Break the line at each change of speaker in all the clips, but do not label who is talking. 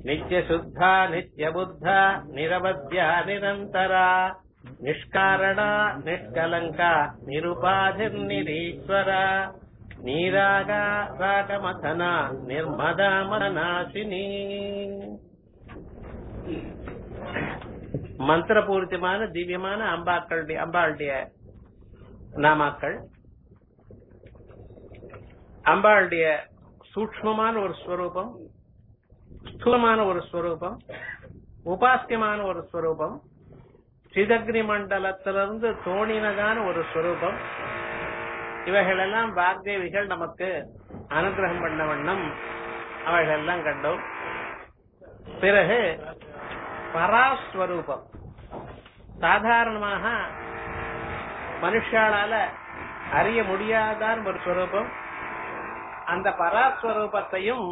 नित्यशुद्धा नित्यबुद्धा निरवध्या निरन्तरा निष्कारणा निष्कलङ्का निरुपाधिर्निरीश्वरा நீராகா ராகமதனா நிர்மதா மனநாசினி மந்திரபூரிதமான திவ்யமான அம்பாக்களுடைய அம்பாளுடைய நாமாக்கள் அம்பாளுடைய சூக்மமான ஒரு ஸ்வரூபம் ஸ்தூலமான ஒரு ஸ்வரூபம் உபாசியமான ஒரு ஸ்வரூபம் சிதக்னி மண்டலத்திலிருந்து தோணினதான ஒரு ஸ்வரூபம் இவைகளெல்லாம் வாக்தேவிகள் நமக்கு அனுகிரகம் பண்ண வண்ணம் அவைகள் எல்லாம் கண்டோம் பிறகு பராஸ்வரூபம் சாதாரணமாக மனுஷாலால அறிய முடியாதான் ஒரு ஸ்வரூபம் அந்த பராஸ்வரூபத்தையும்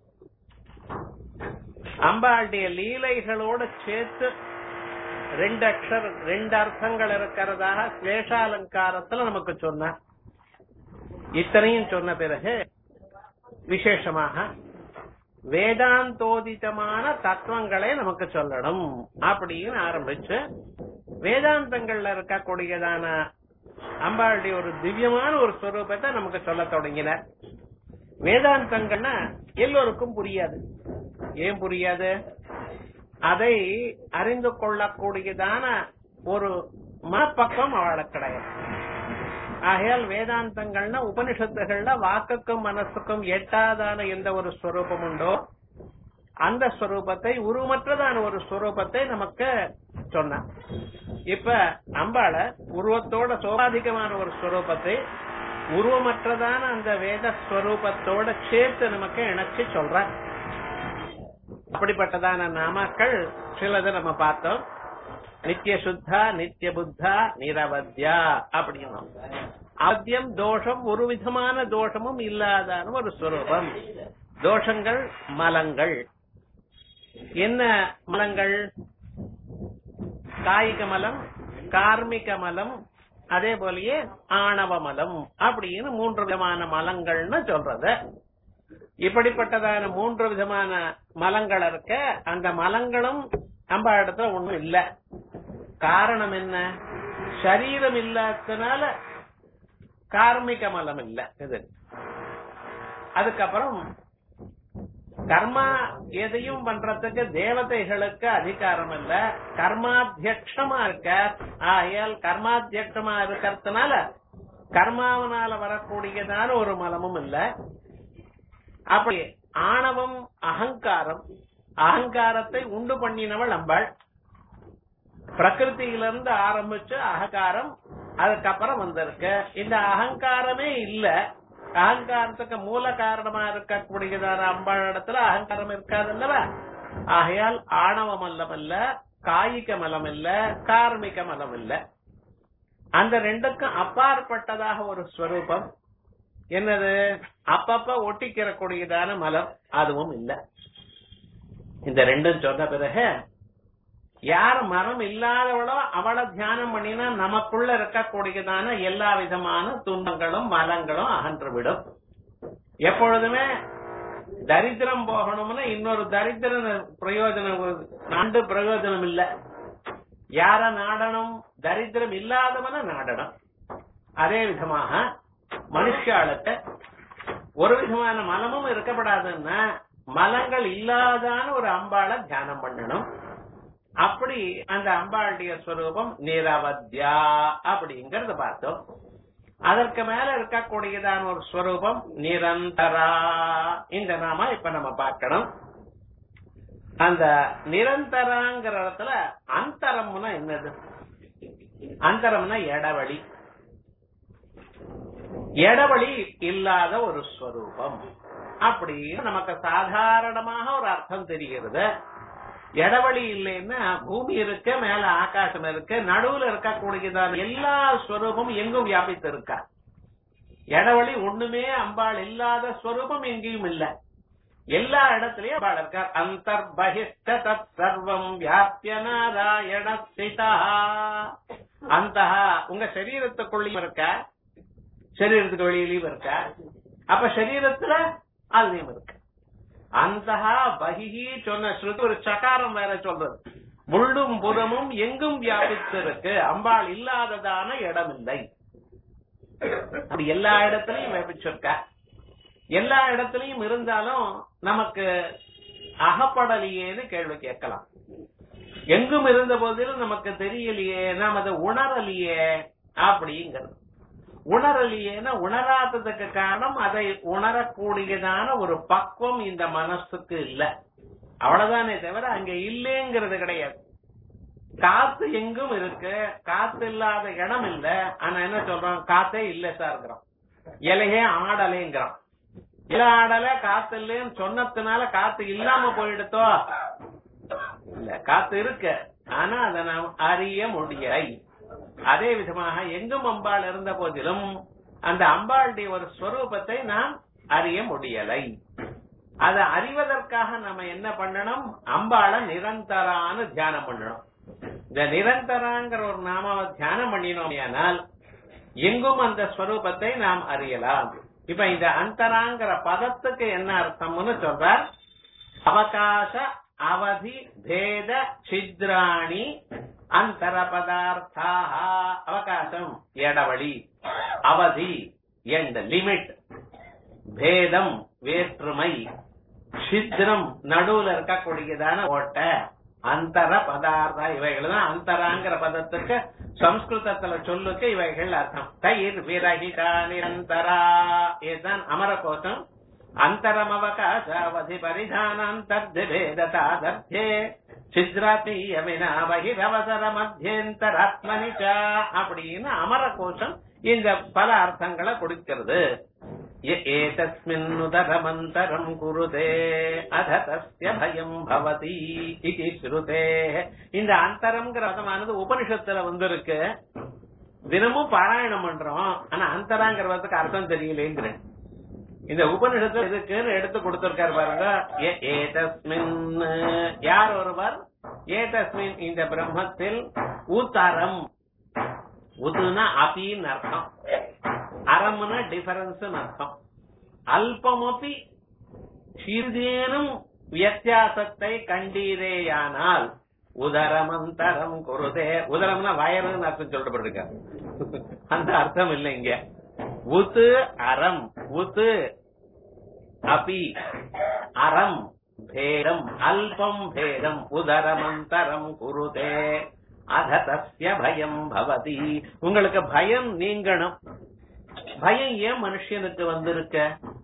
அம்பாளுடைய லீலைகளோடு சேர்த்து ரெண்டு அக்ஷர் ரெண்டு அர்த்தங்கள் இருக்கிறதாக கிளேஷாலங்காரத்துல நமக்கு சொன்னார் இத்தனையும் சொன்ன பிறகு விசேஷமாக வேதாந்தோதிதமான தத்துவங்களை நமக்கு சொல்லணும் அப்படின்னு ஆரம்பிச்சு வேதாந்தங்கள்ல இருக்கக்கூடியதான அம்பாளுடைய ஒரு திவ்யமான ஒரு ஸ்வரூபத்தை நமக்கு சொல்ல தொடங்கினார் வேதாந்தங்கள்னா எல்லோருக்கும் புரியாது ஏன் புரியாது அதை அறிந்து கொள்ளக்கூடியதான ஒரு மனப்பக்கம் அவளுக்கு கிடையாது ஆகையால் வேதாந்தங்கள்னா உபனிஷத்துகள்ல வாக்குக்கும் மனசுக்கும் எட்டாதான எந்த ஒரு ஸ்வரூபம் உண்டோ அந்த ஸ்வரூபத்தை உருவமற்றதான ஒரு ஸ்வரூபத்தை நமக்கு சொன்னான் இப்ப அம்பாள உருவத்தோட சோபாதிகமான ஒரு ஸ்வரூபத்தை உருவமற்றதான அந்த வேத ஸ்வரூபத்தோட சேர்த்து நமக்கு இணைச்சு சொல்ற அப்படிப்பட்டதான நாமாக்கள் சிலது நம்ம பார்த்தோம் நித்திய சுத்தா நித்திய புத்தா நிரவத்யா அப்படின்னும் அவத்தியம் தோஷம் ஒரு விதமான தோஷமும் இல்லாதான ஒரு ஸ்வரூபம் தோஷங்கள் மலங்கள் என்ன மலங்கள் காய்க மலம் கார்மிக மலம் அதே போலயே ஆணவ மலம் அப்படின்னு மூன்று விதமான மலங்கள்னு சொல்றது இப்படிப்பட்டதான மூன்று விதமான மலங்கள் இருக்க அந்த மலங்களும் நம்ம இடத்துல ஒண்ணும் இல்ல காரணம் என்ன சரீரம் இல்லாதனால கார்மிக மலம் இல்ல இது அதுக்கப்புறம் கர்மா எதையும் பண்றதுக்கு தேவதைகளுக்கு அதிகாரம் இல்ல கர்மாத்தியக்ஷமா இருக்க ஆகையால் கர்மாத்தியக்ஷமா இருக்கிறதுனால கர்மாவனால வரக்கூடியதான ஒரு மலமும் இல்ல அப்படி ஆணவம் அகங்காரம் அகங்காரத்தை உண்டு பண்ணினவள் அம்பாள் பிரகிருத்தியிலிருந்து ஆரம்பிச்சு அகங்காரம் அதுக்கப்புறம் வந்திருக்கு இந்த அகங்காரமே இல்ல அகங்காரத்துக்கு மூல காரணமா இருக்கக்கூடியதான அம்பாள் இடத்துல அகங்காரம் இருக்காது அல்லவா ஆகையால் ஆணவ மல்லம் இல்ல காயிக மலம் இல்ல கார்மிக மலம் இல்ல அந்த ரெண்டுக்கும் அப்பாற்பட்டதாக ஒரு ஸ்வரூபம் என்னது அப்பப்ப ஒட்டிக்கிற கூடியதான மலம் அதுவும் இல்ல இந்த ரெண்டும் சொன்ன பிறகு யார் மரம் இல்லாதவளோ அவளை தியானம் பண்ணினா நமக்குள்ள இருக்கக்கூடியதான எல்லா விதமான துன்பங்களும் மலங்களும் அகன்றுவிடும் எப்பொழுதுமே தரித்திரம் போகணும்னா இன்னொரு தரித்திர பிரயோஜனம் நாண்டு பிரயோஜனம் இல்ல யார நாடணும் தரித்திரம் இல்லாதவன நாடணும் அதே விதமாக மனுஷாளுக்கு ஒரு விதமான மலமும் இருக்கப்படாதுன்னா மலங்கள் இல்லாதான ஒரு அம்பாளை தியானம் பண்ணணும் அப்படி அந்த அம்பாளுடைய ஸ்வரூபம் நிரவத்யா அப்படிங்கறத பார்த்தோம் அதற்கு மேல இருக்கக்கூடியதான ஒரு ஸ்வரூபம் நிரந்தரா இந்த நாம இப்ப நம்ம பார்க்கணும் அந்த நிரந்தராங்கிற இடத்துல அந்தரம்னா என்னது அந்தரம்னா இடவழி இடவழி இல்லாத ஒரு ஸ்வரூபம் அப்படின்னு நமக்கு சாதாரணமாக ஒரு அர்த்தம் தெரிகிறது இடவழி இல்லைன்னா பூமி இருக்கு மேல ஆகாசம் இருக்கு நடுவுல இருக்கக்கூடியதான எல்லா ஸ்வரூபம் எங்கும் வியாபித்து இருக்கா இடவழி ஒண்ணுமே அம்பாள் இல்லாத ஸ்வரூபம் எங்கேயும் இல்ல எல்லா இடத்துலயும் அம்பாள் இருக்கார் அந்தர்பகிஷ்ட தத் சர்வம் வியாபிய நாராயண ஸ்திதா அந்த உங்க சரீரத்துக்குள்ளயும் இருக்க சரீரத்துக்கு வெளியிலயும் இருக்க அப்ப சரீரத்துல அதுலயும் இருக்கு அந்தஹா பகிஹி சொன்ன ஸ்ருதி ஒரு சகாரம் வேற சொல்றது முள்ளும் புறமும் எங்கும் வியாபித்திருக்கு அம்பாள் இல்லாததான இடம் இல்லை அப்படி எல்லா இடத்துலயும் வியாபிச்சிருக்க எல்லா இடத்துலயும் இருந்தாலும் நமக்கு அகப்படலையேன்னு கேள்வி கேட்கலாம் எங்கும் இருந்த போதிலும் நமக்கு தெரியலையே நாம் அதை உணரலையே அப்படிங்கிறது உணரலையேன்னா உணராததுக்கு காரணம் அதை உணரக்கூடியதான ஒரு பக்குவம் இந்த மனசுக்கு இல்ல அவ்வளவுதானே தவிர அங்க இல்லைங்கிறது கிடையாது காத்து எங்கும் இருக்கு காத்து இல்லாத இடம் இல்ல ஆனா என்ன சொல்றோம் காத்தே இல்ல சார்ங்கிறோம் இலையே ஆடலைங்கிறோம் இலை ஆடல காத்து இல்லைன்னு சொன்னதுனால காத்து இல்லாம போயிடுத்தோ இல்ல காத்து இருக்கு ஆனா அதை நாம் அறிய முடியலை அதே விதமாக எங்கும் அம்பாள் இருந்த போதிலும் அந்த அம்பாளுடைய ஒரு ஸ்வரூபத்தை நாம் அறிய முடியலை அதை அறிவதற்காக நம்ம என்ன பண்ணணும் அம்பாளை நிரந்தரான தியானம் பண்ணணும் இந்த நிரந்தராங்கிற ஒரு நாமாவை தியானம் பண்ணினோம் ஆனால் எங்கும் அந்த ஸ்வரூபத்தை நாம் அறியலாம் இப்ப இந்த அந்தராங்கிற பதத்துக்கு என்ன அர்த்தம்னு சொல்றார் அவகாச அவதி பேத சித்ராணி அந்தர பதார்த்தாக அவகாசம் எடவழி அவதி எண்ட் லிமிட் பேதம் வேற்றுமை சித்திரம் நடுவுல இருக்கக்கூடியதான ஓட்ட அந்தர பதார்த்த இவைகள் தான் அந்தராங்கிற பதத்துக்கு சம்ஸ்கிருதத்துல சொல்லுக்கு இவைகள் அர்த்தம் தயிர் விரகிதா நிரந்தரா இதுதான் அமரகோஷம் அந்தரமவகாசாவதி பரிதானாந்தர்திபேததாதர்த்தே சித்ராத்தீய வினா பகிரவசர மத்தியந்தராத்மனி ச அப்படின்னு அமரகோஷம் இந்த பல அர்த்தங்களை கொடுக்கிறது ஏதஸ்மின்னுதரமந்தரம் குருதே அத தஸ்ய பயம் பவதி இது ஸ்ருதே இந்த அந்தரம்ங்கிற பதமானது உபனிஷத்துல வந்திருக்கு தினமும் பாராயணம் பண்றோம் ஆனா அந்தராங்கிறதுக்கு அர்த்தம் தெரியலேங்கிறேன் இந்த உபனிஷத்துல இருக்குன்னு எடுத்து கொடுத்திருக்காரு பாருங்க ஏதஸ்மின் யார் ஒருவர் ஏதஸ்மின் இந்த பிரம்மத்தில் உத்தரம் உதுனா அபின்னு அர்த்தம் அறம்னா டிஃபரன்ஸ் அர்த்தம் அல்பமபி சிறிதேனும் வித்தியாசத்தை கண்டீரேயானால் உதரமந்தரம் குருதே உதரம்னா வயறுன்னு அர்த்தம் சொல்லப்பட்டிருக்க அந்த அர்த்தம் இல்லை இங்க உத்து அறம் உத்து அபி அறம் பேதம் அல்பம் பேதம் உதரமந்தரம் குருதே அத தஸ்ய பயம் பவதி உங்களுக்கு பயம் நீங்கணும் பயம் ஏன் மனுஷனுக்கு வந்திருக்க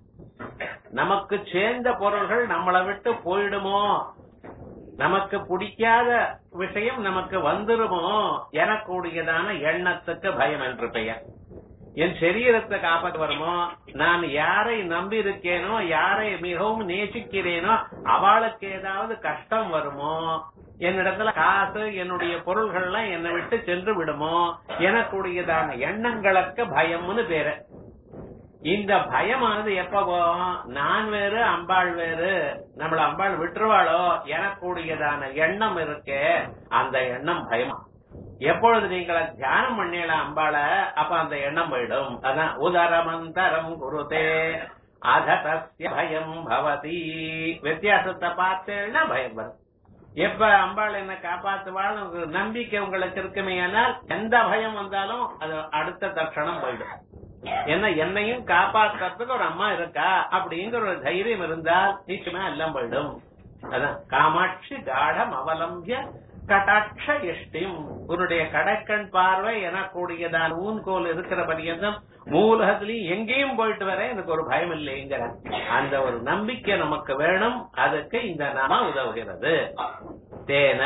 நமக்கு சேர்ந்த பொருள்கள் நம்மளை விட்டு போயிடுமோ நமக்கு பிடிக்காத விஷயம் நமக்கு வந்துருமோ எனக்கூடியதான எண்ணத்துக்கு பயம் என்று பெயர் என் சரீரத்தை காப்பாற்ற வருமோ நான் யாரை நம்பி இருக்கேனோ யாரை மிகவும் நேசிக்கிறேனோ அவளுக்கு ஏதாவது கஷ்டம் வருமோ என்னிடத்துல காசு என்னுடைய பொருள்கள்லாம் என்னை விட்டு சென்று விடுமோ எனக்குடையதான எண்ணங்களுக்கு பயம்னு பேரு இந்த பயமானது எப்ப போகும் நான் வேறு அம்பாள் வேறு நம்மள அம்பாள் விட்டுருவாளோ எனக்குடையதான எண்ணம் இருக்கே அந்த எண்ணம் பயமா எப்பொழுது நீங்கள தியானம் பண்ணலாம் அம்பாள அப்ப அந்த எண்ணம் போயிடும் அதான் உதரமந்தரம் குருதே அத தஸ்ய பயம் பவதி வித்தியாசத்தை பார்த்தேன்னா பயம் வரும் எப்ப அம்பாள் என்ன காப்பாத்துவாள் நம்பிக்கை உங்களுக்கு இருக்குமே ஆனால் எந்த பயம் வந்தாலும் அது அடுத்த தட்சணம் போயிடும் என்ன என்னையும் காப்பாற்றுறதுக்கு ஒரு அம்மா இருக்கா அப்படிங்கிற ஒரு தைரியம் இருந்தால் நிச்சயமா எல்லாம் போயிடும் அதான் காமாட்சி காடம் அவலம்பிய கடாட்ச இஷ்டிம் உன்னுடைய கடைக்கண் பார்வை எனக்கூடியதான் ஊன்கோல் இருக்கிற பரியந்தம் மூலகத்திலையும் எங்கேயும் போயிட்டு வர எனக்கு ஒரு பயம் இல்லைங்கிற அந்த ஒரு நம்பிக்கை நமக்கு வேணும் அதுக்கு இந்த நாம உதவுகிறது தேன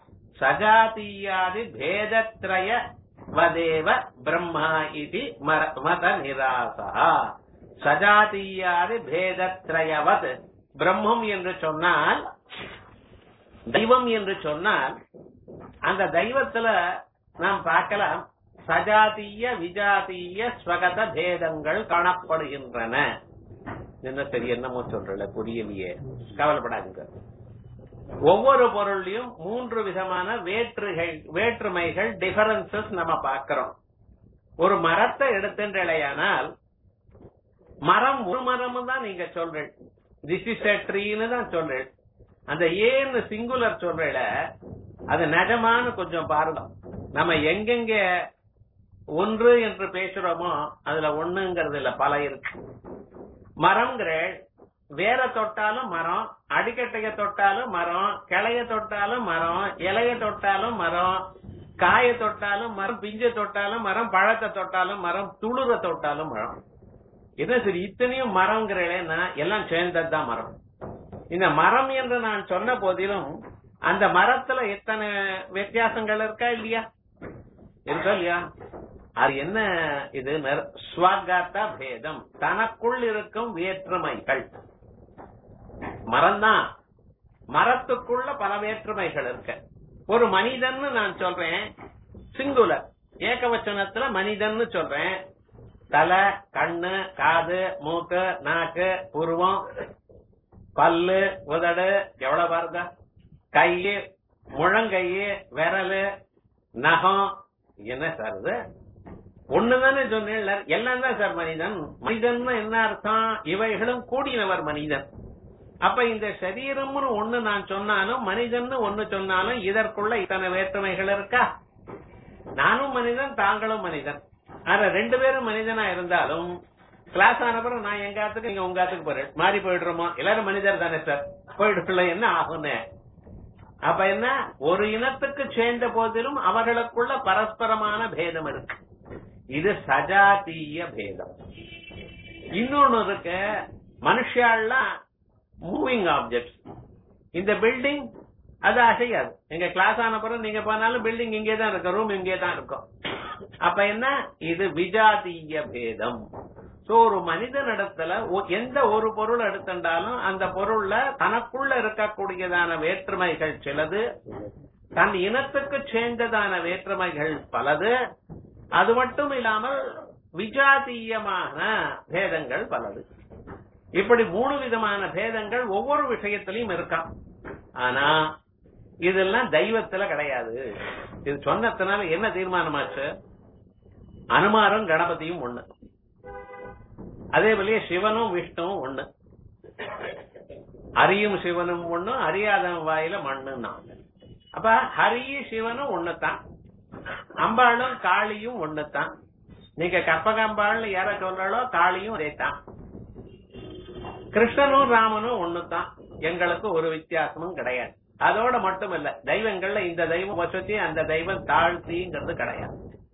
சஜாதீயாதி பேதத்ரய வதேவ பிரம்மா இது மத நிராசா சஜாதீயாதி பேதத்ரயவத் பிரம்மம் என்று சொன்னால் தெய்வம் என்று சொன்னால் அந்த தெய்வத்துல நாம் பார்க்கலாம் சஜாதீய விஜாதீய ஸ்வகத பேதங்கள் காணப்படுகின்றன என்ன சரி என்னமோ சொல்றல புரியலையே கவலைப்படாதுங்க ஒவ்வொரு பொருள்லயும் மூன்று விதமான வேற்றுகள் வேற்றுமைகள் டிஃபரன்சஸ் நம்ம பார்க்கிறோம் ஒரு மரத்தை எடுத்துன்றலையானால் மரம் ஒரு மரம் தான் நீங்க சொல்றீங்க திஸ் இஸ் ட்ரீன்னு தான் சொல்றேன் அந்த ஏன்னு சிங்குலர் சொல்றேல அது நிஜமானு கொஞ்சம் பாருங்க நம்ம எங்கெங்க ஒன்று என்று பேசுறோமோ அதுல ஒண்ணுங்கிறது இல்ல பல இருக்கு மரம்ங்கிற வேற தொட்டாலும் மரம் அடிக்கட்டைய தொட்டாலும் மரம் கிளைய தொட்டாலும் மரம் இலைய தொட்டாலும் மரம் காய தொட்டாலும் மரம் பிஞ்ச தொட்டாலும் மரம் பழத்தை தொட்டாலும் மரம் துளுர தொட்டாலும் மரம் என்ன சரி இத்தனையும் மரம்ங்கிறேன்னா எல்லாம் சேர்ந்ததுதான் மரம் இந்த மரம் என்று நான் சொன்ன போதிலும் அந்த மரத்துல எத்தனை வித்தியாசங்கள் இருக்கா இல்லையா இருக்கா இல்லையா அது என்ன இது ஸ்வாகாத்த பேதம் தனக்குள் இருக்கும் வேற்றுமைகள் மரம்தான் மரத்துக்குள்ள பல வேற்றுமைகள் இருக்கு ஒரு மனிதன் நான் சொல்றேன் சிங்குலர் ஏகவச்சனத்துல மனிதன் சொல்றேன் தலை கண்ணு காது மூக்கு நாக்கு புருவம் பல்லு உதடு எவ்வளவு பாருங்க கையு முழங்கையு விரலு நகம் என்ன சார் இது ஒண்ணுதானே சொன்னேன் எல்லாம் தான் சார் மனிதன் மனிதன் என்ன அர்த்தம் இவைகளும் கூடினவர் மனிதன் அப்ப இந்த சரீரம்னு ஒண்ணு நான் சொன்னாலும் மனிதன் ஒண்ணு சொன்னாலும் இதற்குள்ள இத்தனை வேற்றுமைகள் இருக்கா நானும் மனிதன் தாங்களும் மனிதன் ஆனா ரெண்டு பேரும் மனிதனா இருந்தாலும் கிளாஸ் ஆனப்பறம் நான் எங்க ஆத்துக்கு நீங்க உங்க ஆத்துக்கு போறேன் மாறி போயிடுறோமா எல்லாரும் மனிதர் தானே சார் போயிடுக்குள்ள என்ன ஆகும்னு அப்ப என்ன ஒரு இனத்துக்கு சேர்ந்த போதிலும் அவர்களுக்குள்ள பரஸ்பரமான பேதம் இருக்கு இது சஜாத்தீய பேதம் இன்னொன்னு இருக்கு மனுஷாலாம் மூவிங் ஆப்ஜெக்ட்ஸ் இந்த பில்டிங் அது அசையாது எங்க கிளாஸ் ஆன பிறகு நீங்க போனாலும் பில்டிங் இங்கே தான் இருக்கும் ரூம் இங்கே தான் இருக்கும் அப்ப என்ன இது விஜாதீய பேதம் சோ ஒரு மனிதனிடத்துல எந்த ஒரு பொருள் எடுத்துட்டாலும் அந்த பொருள்ல தனக்குள்ள இருக்கக்கூடியதான வேற்றுமைகள் சிலது தன் இனத்துக்கு சேர்ந்ததான வேற்றுமைகள் பலது அது மட்டும் இல்லாமல் விஜாதீயமான பேதங்கள் பலது இப்படி மூணு விதமான பேதங்கள் ஒவ்வொரு விஷயத்திலையும் இருக்காம் ஆனா இதெல்லாம் தெய்வத்துல கிடையாது இது சொன்னதுனால என்ன தீர்மானமாச்சு அனுமாரும் கணபதியும் ஒண்ணு அதே போலயே சிவனும் விஷ்ணுவும் ஒண்ணு அரியும் சிவனும் ஒண்ணு அறியாதவன் வாயில மண்ணுன்னா அப்ப ஹரியும் சிவனும் ஒண்ணுதான் அம்பாளும் காளியும் ஒண்ணுதான் நீங்க கற்பகம்பாள்னு யார சொல்றாளோ காளியும் அதேதான் கிருஷ்ணனும் ராமனும் ஒண்ணுதான் எங்களுக்கு ஒரு வித்தியாசமும் கிடையாது அதோட மட்டும் இல்ல தெய்வங்கள்ல இந்த தெய்வம் வசதி அந்த தெய்வம் தாழ்த்திங்கிறது கிடையாது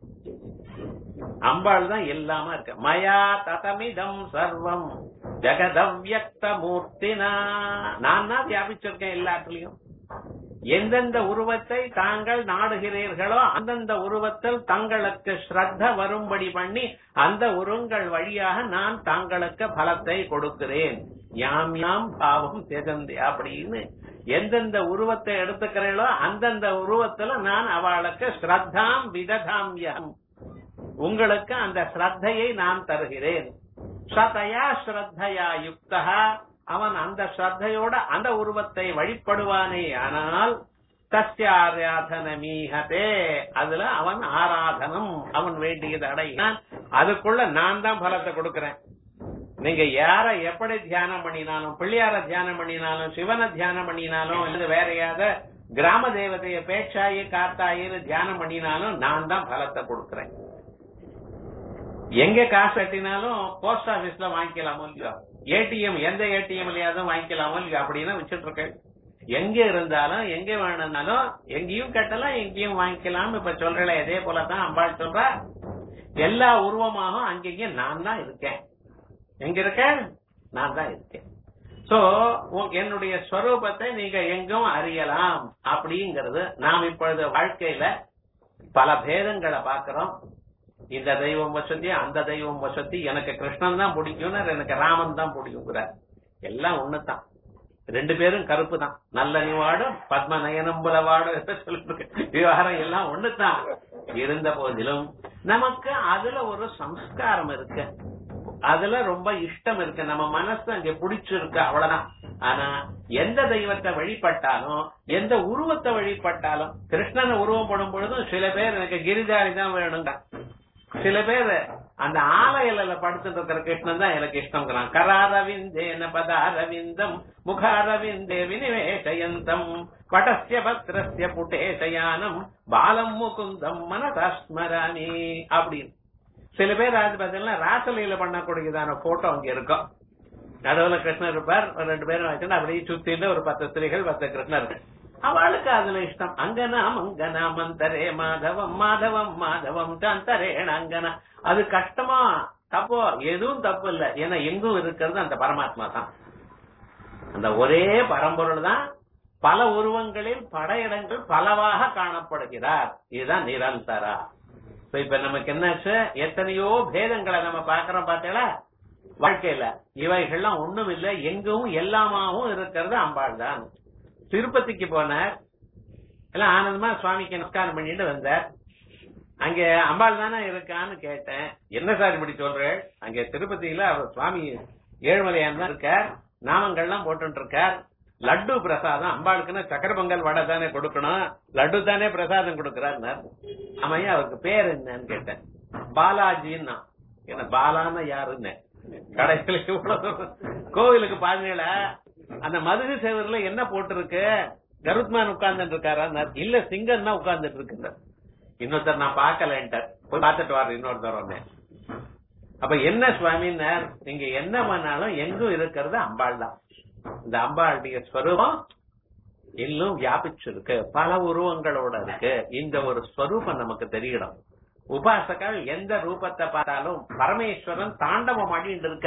அம்பாள் தான் எல்லாமா இருக்கு மயா ததமிதம் சர்வம் ஜெகதவ்யக்த மூர்த்தினா நான் தான் வியாபிச்சிருக்கேன் எல்லாத்துலயும் எந்தெந்த உருவத்தை தாங்கள் நாடுகிறீர்களோ அந்தந்த உருவத்தில் தங்களுக்கு ஸ்ரத்த வரும்படி பண்ணி அந்த உருவங்கள் வழியாக நான் தாங்களுக்கு பலத்தை கொடுக்கிறேன் யாம் யாம் பாவம் திகந்தி அப்படின்னு எந்தெந்த உருவத்தை எடுத்துக்கிறீர்களோ அந்தந்த உருவத்துல நான் அவளுக்கு ஸ்ரத்தாம் விததாம்யம் உங்களுக்கு அந்த ஸ்ரத்தையை நான் தருகிறேன் சதயா ஸ்ரத்தையா யுக்தா அவன் அந்த ஸ்ரத்தையோட அந்த உருவத்தை வழிபடுவானே ஆனால் தஸ்யாராதன மீகதே அதுல அவன் ஆராதனம் அவன் வேண்டியது அடையினான் அதுக்குள்ள நான் தான் பலத்தை கொடுக்கிறேன் நீங்க யார எப்படி தியானம் பண்ணினாலும் பிள்ளையார தியானம் பண்ணினாலும் சிவனை தியானம் பண்ணினாலும் இல்ல வேற யார கிராம தேவதைய பேச்சாயி காத்தாயின்னு தியானம் பண்ணினாலும் நான் தான் பலத்தை கொடுக்கிறேன் எங்க காசு கட்டினாலும் போஸ்ட் ஆபீஸ்ல வாங்கிக்கலாமோ இல்லையோ ஏடிஎம் எந்த ஏடிஎம்லயாவது வாங்கிக்கலாமோ இல்லையோ அப்படின்னு வச்சுட்டு இருக்கேன் எங்க இருந்தாலும் எங்க வேணும்னாலும் எங்கேயும் கட்டலாம் எங்கேயும் வாங்கிக்கலாம் இப்ப சொல்றல இதே போலதான் அம்பாள் சொல்ற எல்லா உருவமாகவும் அங்கங்க நான் தான் இருக்கேன் எங்க இருக்கேன் நான் தான் இருக்கேன் சோ என்னுடைய ஸ்வரூபத்தை நீங்க எங்கும் அறியலாம் அப்படிங்கறது நாம் இப்பொழுது வாழ்க்கையில பல பேதங்களை பாக்குறோம் இந்த தெய்வம் வசதி அந்த தெய்வம் வசதி எனக்கு கிருஷ்ணன் தான் பிடிக்கும் எனக்கு ராமன் தான் பிடிக்குங்கிற எல்லாம் ஒண்ணுதான் ரெண்டு பேரும் கருப்பு தான் நல்ல நிவாடும் பத்ம நயனம்புல வாடும் சொல்லிட்டு விவகாரம் எல்லாம் ஒண்ணுதான் இருந்த போதிலும் நமக்கு அதுல ஒரு சம்ஸ்காரம் இருக்கு அதுல ரொம்ப இஷ்டம் இருக்கு நம்ம மனசு அங்க பிடிச்சிருக்கு அவ்வளவுதான் ஆனா எந்த தெய்வத்தை வழிபட்டாலும் எந்த உருவத்தை வழிபட்டாலும் கிருஷ்ணனை உருவம் படும் பொழுதும் சில பேர் எனக்கு கிரிதாரி தான் வேணுங்க சில பேர் அந்த ஆலயில படுத்துட்டு இருக்கிற கிருஷ்ணன் தான் எனக்கு இஷ்டம்ங்கிறான் கராரவிந்தேன பதாரவிந்தம் முகாரவிந்தே வினிவேஷயந்தம் பட்டஸ்ய பத்ரஸ்ய புட்டேஷயானம் பாலம் முகுந்தம் மனதாஸ்மராணி அப்படின்னு சில பேர் அது பாத்தீங்கன்னா ராசலையில பண்ணக்கூடியதான போட்டோ அங்க இருக்கும் நடுவுல கிருஷ்ணர் இருப்பார் ஒரு ரெண்டு பேரும் வச்சுட்டு அப்படியே சுத்திட்டு ஒரு பத்து ஸ்திரீகள் பத்து கிருஷ்ணர் அவளுக்கு அதுல இஷ்டம் அங்கனா மங்கனா மந்தரே மாதவம் மாதவம் மாதவம் தந்தரேண அங்கனா அது கஷ்டமா தப்போ எதுவும் தப்பு இல்ல ஏன்னா எங்கும் இருக்கிறது அந்த பரமாத்மா தான் அந்த ஒரே பரம்பொருள் தான் பல உருவங்களில் பல இடங்கள் பலவாக காணப்படுகிறார் இதுதான் நிரந்தரா So, இப்ப நமக்கு என்னாச்சு எத்தனையோ பேதங்களை நம்ம பாக்குறோம் பார்த்தீங்களா வாழ்க்கையில இவைகள்லாம் ஒண்ணும் இல்ல எங்கும் எல்லாமாவும் இருக்கிறது அம்பாள் தான் திருப்பதிக்கு போனார் எல்லாம் ஆனந்தமா சுவாமிக்கு நமஸ்காரம் பண்ணிட்டு வந்தார் அங்க அம்பாள் தானே இருக்கான்னு கேட்டேன் என்ன சார் இப்படி சொல்றேன் அங்க திருப்பதியில அவர் சுவாமி ஏழுமலையான் தான் இருக்கார் நாமங்கள்லாம் போட்டு இருக்கார் லட்டு பிரசாதம் அம்பாளுக்குன்னா சக்கர பொங்கல் வடை தானே கொடுக்கணும் லட்டு தானே பிரசாதம் கொடுக்கிறார் அமையா அவருக்கு பேர் என்னன்னு கேட்டேன் பாலாஜின்னா என்ன பாலான்னா யாருன்னு கடைசியில இவ்வளவு கோவிலுக்கு பாருங்கள அந்த மதுகு சேவர்ல என்ன போட்டிருக்கு கருத்மான் உட்கார்ந்துட்டு இருக்காரா இல்ல சிங்கன் தான் உட்கார்ந்துட்டு இருக்கு இன்னொருத்தர் நான் பாக்கலன்ட்டார் போய் பார்த்துட்டு வர இன்னொருத்தர் ஒண்ணு அப்ப என்ன சுவாமின்னார் நீங்க என்ன பண்ணாலும் எங்கும் இருக்கிறது அம்பாள் தான் இந்த அம்பாளுடைய ஸ்வரூபம் இன்னும் வியாபிச்சிருக்கு பல உருவங்களோட இருக்கு இந்த ஒரு ஸ்வரூபம் நமக்கு தெரியணும் உபாசகர்கள் எந்த ரூபத்தை பார்த்தாலும் பரமேஸ்வரன் தாண்டவம் ஆடிட்டு இருக்க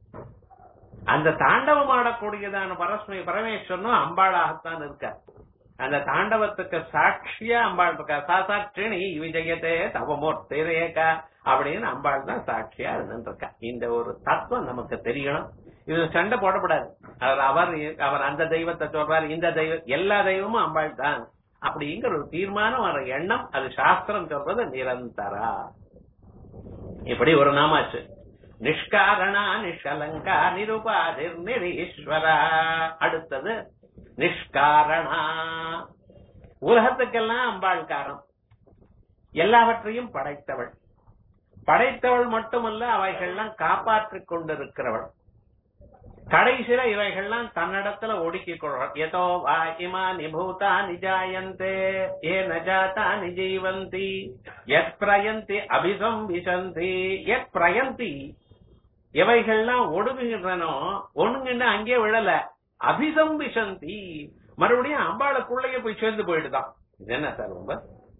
அந்த தாண்டவம் ஆடக்கூடியதான பரஸ்மை பரமேஸ்வரனும் அம்பாளாகத்தான் இருக்க அந்த தாண்டவத்துக்கு சாட்சியா அம்பாள் இருக்கா சாசாட்சிணி விஜயத்தே தவமூர்த்திரேகா அப்படின்னு அம்பாள் தான் சாட்சியா இருந்துருக்கா இந்த ஒரு தத்துவம் நமக்கு தெரியணும் இது சண்டை போடக்கூடாது அவர் அவர் அவர் அந்த தெய்வத்தை சொல்றாரு இந்த தெய்வம் எல்லா தெய்வமும் அம்பாள் தான் அப்படிங்கிற ஒரு தீர்மானம் வர எண்ணம் அது சாஸ்திரம் சொல்றது நிரந்தரா இப்படி ஒரு நாமாச்சு நிஷ்காரணா நிஷலங்கா நிருபாதிர் நிரீஸ்வரா அடுத்தது நிஷ்காரணா உலகத்துக்கெல்லாம் அம்பாள் காரணம் எல்லாவற்றையும் படைத்தவள் படைத்தவள் மட்டுமல்ல அவைகள்லாம் காப்பாற்றிக் கொண்டிருக்கிறவள் கடைசியில இவைகள்லாம் தன்னிடத்துல ஒடுக்கிக் கொள்வாள் எதோ வா இமா நிபூதா நிஜாயந்தே ஏ நஜாதா நிஜீவந்தி எத் பிரயந்தி அபிசம் விசந்தி எத் பிரயந்தி எவைகள்லாம் ஒடுங்குகின்றனோ ஒண்ணுங்கன்னா அங்கே விழல அபிசம் விசந்தி மறுபடியும் அம்பாளுக்குள்ளேயே போய் சேர்ந்து போயிடுதான் இது என்ன சார் ரொம்ப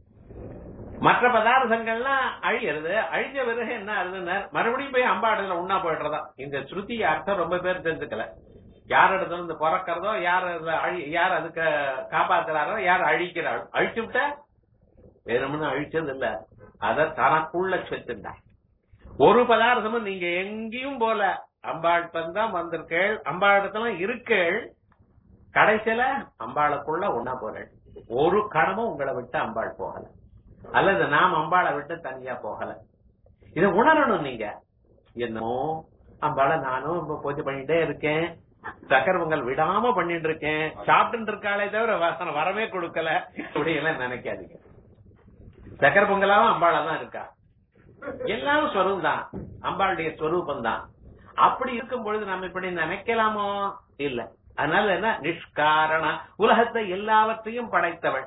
மற்ற பதார்த்தங்கள்லாம் அழியிறது அழிஞ்ச பிறகு என்ன ஆகுதுன்னு மறுபடியும் போய் அம்பாடுல உண்ணா போயிடுறதா இந்த ஸ்ருதி அர்த்தம் ரொம்ப பேர் தெரிஞ்சுக்கல யார் இடத்துல இருந்து பிறக்கிறதோ யார் அதுல அழி- யார் அதுக்கு காப்பாத்துறாரோ யார் அழிக்கிறாரோ அழிச்சு விட்ட வெறுமனு அழிச்சது இல்ல அத தனக்குள்ள செத்துண்டா ஒரு பதார்த்தமும் நீங்க எங்கேயும் போல அம்பாள் தான் வந்திருக்கேள் அம்பாள் இடத்துல இருக்கேள் கடைசியில அம்பாளுக்குள்ள ஒன்னா போறேன் ஒரு கணமும் உங்களை விட்டு அம்பாள் போகல அல்லது நாம் அம்பாளை விட்டு தனியா போகல இத உணரணும் நீங்க என்னமோ அம்பாளை நானும் இப்ப பூஜை பண்ணிட்டே இருக்கேன் சக்கர பொங்கல் விடாம பண்ணிட்டு இருக்கேன் சாப்பிட்டு இருக்காளே தவிர வாசனை வரவே கொடுக்கல இப்படி எல்லாம் நினைக்காதீங்க சக்கர பொங்கலாவும் அம்பாளா தான் இருக்கா எல்லாம் ஸ்வரூபம் தான் அம்பாளுடைய ஸ்வரூபம் தான் அப்படி இருக்கும் பொழுது நம்ம இப்படி நினைக்கலாமோ இல்ல அதனால என்ன நிஷ்காரண உலகத்தை எல்லாவற்றையும் படைத்தவள்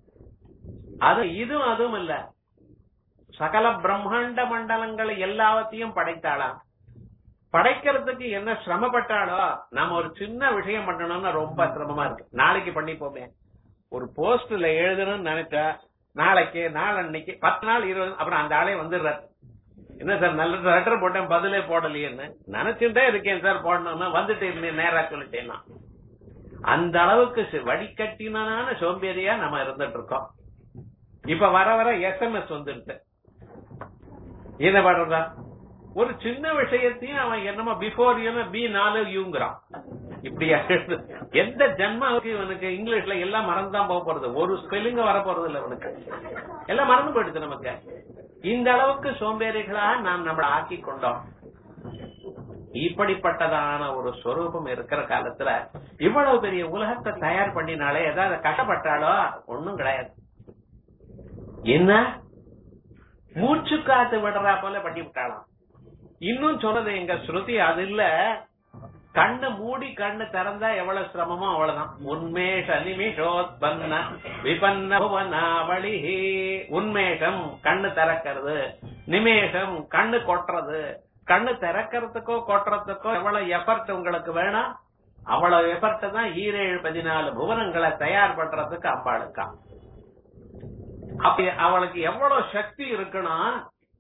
அது இதுவும் அதுவும் இல்ல சகல பிரம்மாண்ட மண்டலங்களை எல்லாவற்றையும் படைத்தாளாம் படைக்கிறதுக்கு என்ன சிரமப்பட்டாலோ நாம ஒரு சின்ன விஷயம் பண்ணணும்னா ரொம்ப சிரமமா இருக்கு நாளைக்கு பண்ணிப்போமே ஒரு போஸ்ட்ல எழுதணும்னு நினைச்சா நாளைக்கு நாளன்னைக்கு பத்து நாள் இருபது அப்புறம் அந்த ஆளே வந்துடுறாரு என்ன சார் நல்ல லெட்டர் போட்டேன் பதிலே போடலையேன்னு நினைச்சுட்டே இருக்கேன் சார் போடணும்னா வந்துட்டு இருந்தேன் நேரா சொல்லிட்டேன்னா அந்த அளவுக்கு சி- வடிகட்டினான சோம்பேறியா நம்ம இருந்துட்டு இருக்கோம் இப்ப வர வர எஸ்எம்எஸ் வந்துருச்சு என்ன பண்றதா ஒரு சின்ன விஷயத்தையும் அவன் என்னமோ பிஃபோர் யூ பி நாலு யூங்கிறான் இப்படியா எந்த ஜென்மாவுக்கு இவனுக்கு இங்கிலீஷ்ல எல்லாம் மறந்துதான் போக போறது ஒரு ஸ்பெல்லிங் வர போறது இல்ல இவனுக்கு எல்லாம் மறந்து போயிடுது நமக்கு இந்த அளவுக்கு சோம்பேறிகளாக நாம் நம்மளை ஆக்கி கொண்டோம் இப்படிப்பட்டதான ஒரு ஸ்வரூபம் இருக்கிற காலத்துல இவ்வளவு பெரிய உலகத்தை தயார் பண்ணினாலே ஏதாவது கஷ்டப்பட்டாலோ ஒண்ணும் கிடையாது என்ன மூச்சு காத்து விடுறா போல பண்ணி விட்டாளாம் இன்னும் சொன்னது எங்க ஸ்ருதி அது இல்ல கண்ணு மூடி கண்ணு திறந்தா எவ்வளவு சிரமமோ அவ்வளவுதான் உன்மேஷ நிமிஷோத்பன்ன விபன்ன புவனாவளி உன்மேஷம் கண்ணு திறக்கிறது நிமேஷம் கண்ணு கொட்டுறது கண்ணு திறக்கிறதுக்கோ கொட்டுறதுக்கோ எவ்வளவு எஃபர்ட் உங்களுக்கு வேணும் அவ்வளவு எஃபர்ட் தான் ஈரேழு பதினாலு புவனங்களை தயார் பண்றதுக்கு அம்பாளுக்கா அப்ப அவளுக்கு எவ்வளவு சக்தி இருக்கணும்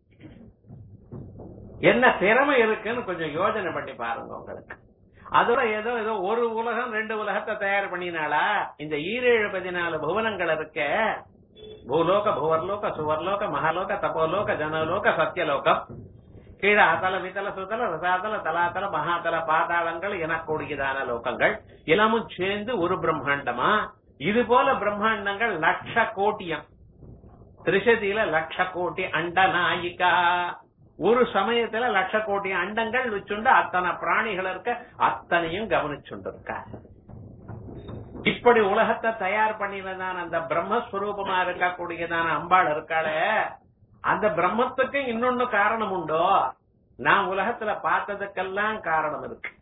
என்ன திறமை இருக்குன்னு கொஞ்சம் யோசனை பண்ணி பாருங்க உங்களுக்கு அதோட ஏதோ ஏதோ ஒரு உலகம் ரெண்டு உலகத்தை தயார் பண்ணினாளா இந்த ஈரேழு பதினாலு புவனங்கள் இருக்க பூலோக புவர்லோக சுவர்லோக மகாலோக தபோலோக ஜனலோக சத்தியலோகம் கீழே அத்தல வித்தல சுத்தல ரசாதல தலாத்தல மகாதல பாதாளங்கள் எனக்கூடியதான லோகங்கள் எல்லாமும் சேர்ந்து ஒரு பிரம்மாண்டமா இது போல பிரம்மாண்டங்கள் லட்ச கோட்டியம் திரிசதியில லட்ச கோட்டி அண்ட நாயிகா ஒரு சமயத்துல லட்ச கோட்டி அண்டங்கள் வச்சுண்டு அத்தனை பிராணிகள் இருக்க அத்தனையும் கவனிச்சுண்டு இருக்க இப்படி உலகத்தை தயார் பண்ணினதான அந்த பிரம்மஸ்வரூபமா இருக்கக்கூடியதான அம்பாள் இருக்காளே அந்த பிரம்மத்துக்கு இன்னொன்னு காரணம் உண்டோ நான் உலகத்துல பார்த்ததுக்கெல்லாம் காரணம் இருக்கு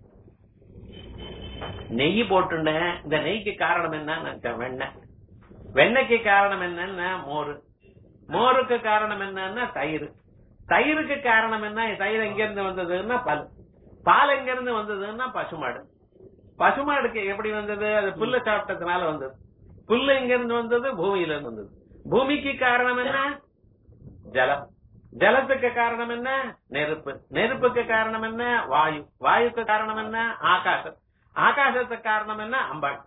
நெய் போட்டுண்டேன் இந்த நெய்க்கு காரணம் என்ன வெண்ணெய் வெண்ணெய்க்கு காரணம் என்னன்னா மோர் மோருக்கு காரணம் என்னன்னா தயிர் தயிருக்கு காரணம் என்ன தயிர் எங்க இருந்து வந்ததுன்னா பால் பால் எங்க இருந்து வந்ததுன்னா பசுமாடு பசுமாடுக்கு எப்படி வந்தது அது புல்ல சாப்பிட்டதுனால வந்தது புல்லு எங்க இருந்து வந்தது பூமியில இருந்து வந்தது பூமிக்கு காரணம் என்ன ஜலம் ஜலத்துக்கு காரணம் என்ன நெருப்பு நெருப்புக்கு காரணம் என்ன வாயு வாயுக்கு காரணம் என்ன ஆகாசம் ஆகாசத்துக்கு காரணம் என்ன அம்பாள்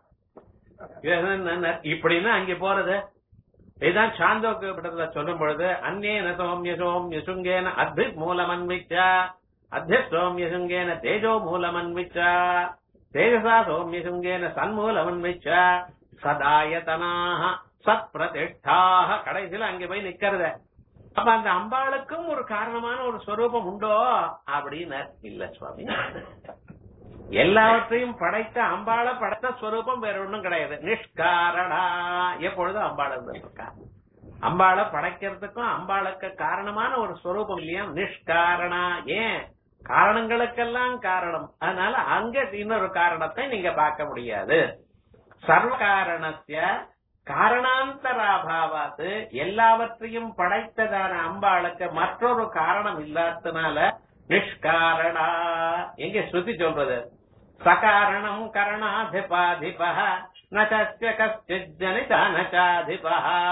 இப்படின்னா அங்க போறது இதுதான் சாந்தோக்கு படத்துல சொல்லும் பொழுது அந்நேன சோம்ய சோம்ய சுங்கேன அத்தி மூலமன்விச்சா அத்திய சோம்ய சுங்கேன தேஜோ மூலமன்விச்சா தேஜசா சோம்ய சுங்கேன சன்மூலமன்விச்சா சதாயதனாக சத் பிரதிஷ்டாக கடைசியில அங்க போய் நிக்கிறத அப்ப அந்த அம்பாளுக்கும் ஒரு காரணமான ஒரு ஸ்வரூபம் உண்டோ அப்படின்னு இல்ல சுவாமி எல்லாவற்றையும் படைத்த அம்பாள படைத்த ஸ்வரூபம் வேற ஒண்ணும் கிடையாது நிஷ்காரணா எப்பொழுதும் அம்பாள் இருக்கா அம்பாளை படைக்கிறதுக்கும் அம்பாளுக்கு காரணமான ஒரு ஸ்வரூபம் இல்லையா நிஷ்காரணா ஏன் காரணங்களுக்கெல்லாம் காரணம் அதனால அங்க இன்னொரு காரணத்தை நீங்க பார்க்க முடியாது சர்வ காரணத்திய காரணாந்தராபாவாத்து எல்லாவற்றையும் படைத்ததான அம்பாளுக்கு மற்றொரு காரணம் இல்லாததுனால நிஷ்காரணா எங்க ஸ்ருதி சொல்றது சகாரணம் கரணாதிபாதிப நச்ச கஷ்டித் ஜனிதா நச்சாதிப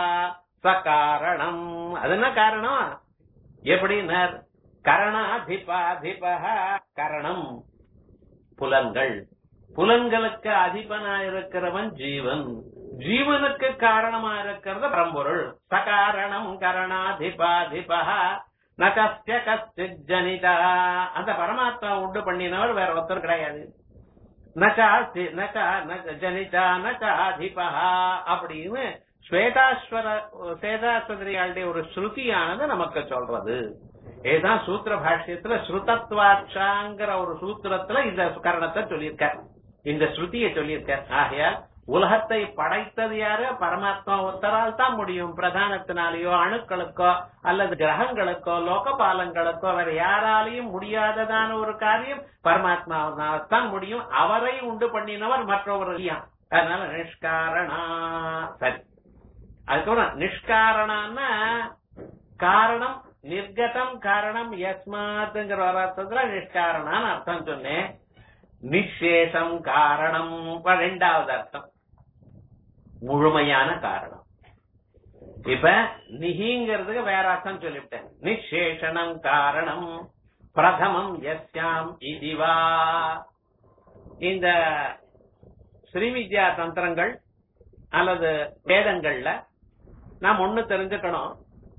சகாரணம் அது என்ன காரணம் எப்படின்னார் கரணாதிபாதிப கரணம் புலன்கள் புலன்களுக்கு அதிபனா இருக்கிறவன் ஜீவன் ஜீவனுக்கு காரணமா இருக்கிறது பரம்பொருள் சகாரணம் கரணாதிபாதிபா ந கஸ்ய கஸ்டித் ஜனிதா அந்த பரமாத்மா உண்டு பண்ணினவர் வேற ஒருத்தர் கிடையாது நச்சா நச்சா ஜனிதா நச்சா அதிபா அப்படின்னு ஸ்வேதாஸ்வர சேதாஸ்வரியாளுடைய ஒரு ஸ்ருதியானது நமக்கு சொல்றது இதுதான் சூத்திர பாஷ்யத்துல ஸ்ருதத்வாட்சாங்கிற ஒரு சூத்திரத்துல இந்த கரணத்தை சொல்லியிருக்கார் இந்த ஸ்ருதியை சொல்லியிருக்கார் ஆகையால் உலகத்தை படைத்தது யாரு பரமாத்மா ஒருத்தரால் தான் முடியும் பிரதானத்தினாலேயோ அணுக்களுக்கோ அல்லது கிரகங்களுக்கோ லோகபாலங்களுக்கோ வேற யாராலையும் முடியாததான ஒரு காரியம் பரமாத்மாவனால தான் முடியும் அவரை உண்டு பண்ணினவர் மற்றவர் இல்லையா அதனால நிஷ்காரணா சரி அதுக்கப்புறம் நிஷ்காரணான்னா காரணம் நிர்கதம் காரணம் யஸ்மாத்ங்கிற ஒரு அர்த்தத்துல நிஷ்காரணான்னு அர்த்தம் சொன்னேன் நிஷேஷம் காரணம் ரெண்டாவது அர்த்தம் முழுமையான காரணம் இப்ப நிகிங்கிறதுக்கு வேற அர்த்தம் சொல்லிவிட்டேன் நிஷேஷனம் காரணம் பிரதமம் எஸ்யாம் இதுவா இந்த ஸ்ரீவித்யா தந்திரங்கள் அல்லது வேதங்கள்ல நாம் ஒண்ணு தெரிஞ்சுக்கணும்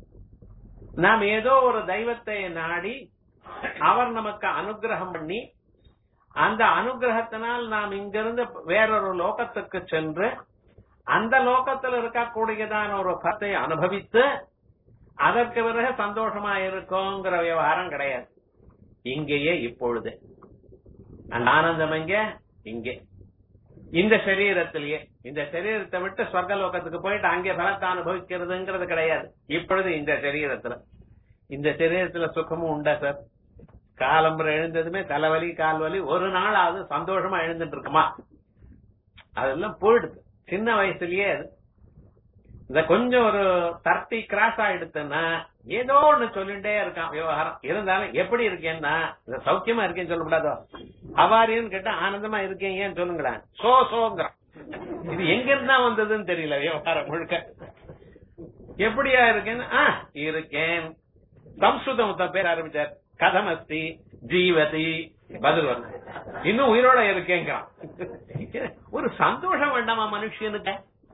நாம் ஏதோ ஒரு தெய்வத்தை நாடி அவர் நமக்கு அனுகிரகம் பண்ணி அந்த அனுகிரகத்தினால் நாம் இங்கிருந்து வேறொரு லோகத்துக்கு சென்று அந்த லோகத்தில் இருக்கக்கூடியதான ஒரு பத்தை அனுபவித்து அதற்கு பிறகு சந்தோஷமா இருக்கோங்கிற விவகாரம் கிடையாது இங்கேயே இப்பொழுது அந்த ஆனந்தம் எங்க இங்கே இந்த சரீரத்திலேயே இந்த சரீரத்தை விட்டு சொர்க்க லோகத்துக்கு போயிட்டு அங்கே பலத்தை அனுபவிக்கிறதுங்கிறது கிடையாது இப்பொழுது இந்த சரீரத்துல இந்த சரீரத்துல சுகமும் உண்டா சார் காலம்பரம் எழுந்ததுமே தலைவலி கால்வலி ஒரு நாள் அது சந்தோஷமா எழுந்துட்டு இருக்குமா அதெல்லாம் போயிடுது சின்ன வயசுலயே அது இந்த கொஞ்சம் ஒரு தர்ட்டி கிராஸ் ஆயிடுத்துன்னா ஏதோ ஒண்ணு சொல்லிட்டே இருக்கான் விவகாரம் இருந்தாலும் எப்படி இருக்கேன்னா இந்த சௌக்கியமா இருக்கேன்னு சொல்ல கூடாதோ அவாரியன்னு கேட்டா ஆனந்தமா இருக்கேன் ஏன் சொல்லுங்களேன் சோ சோங்கிறான் இது எங்க இருந்தா வந்ததுன்னு தெரியல விவகாரம் முழுக்க எப்படியா இருக்கேன்னு ஆ இருக்கேன் சம்ஸ்கிருதம் ஒருத்தன் பேர் ஆரம்பிச்சார் கதமஸ்தி ஜீவதி பதில் வந்து இன்னும் உயிரோட இருக்கேங்கிறான் ஒரு சந்தோஷம் வேண்டாமா மனுஷனுக்கு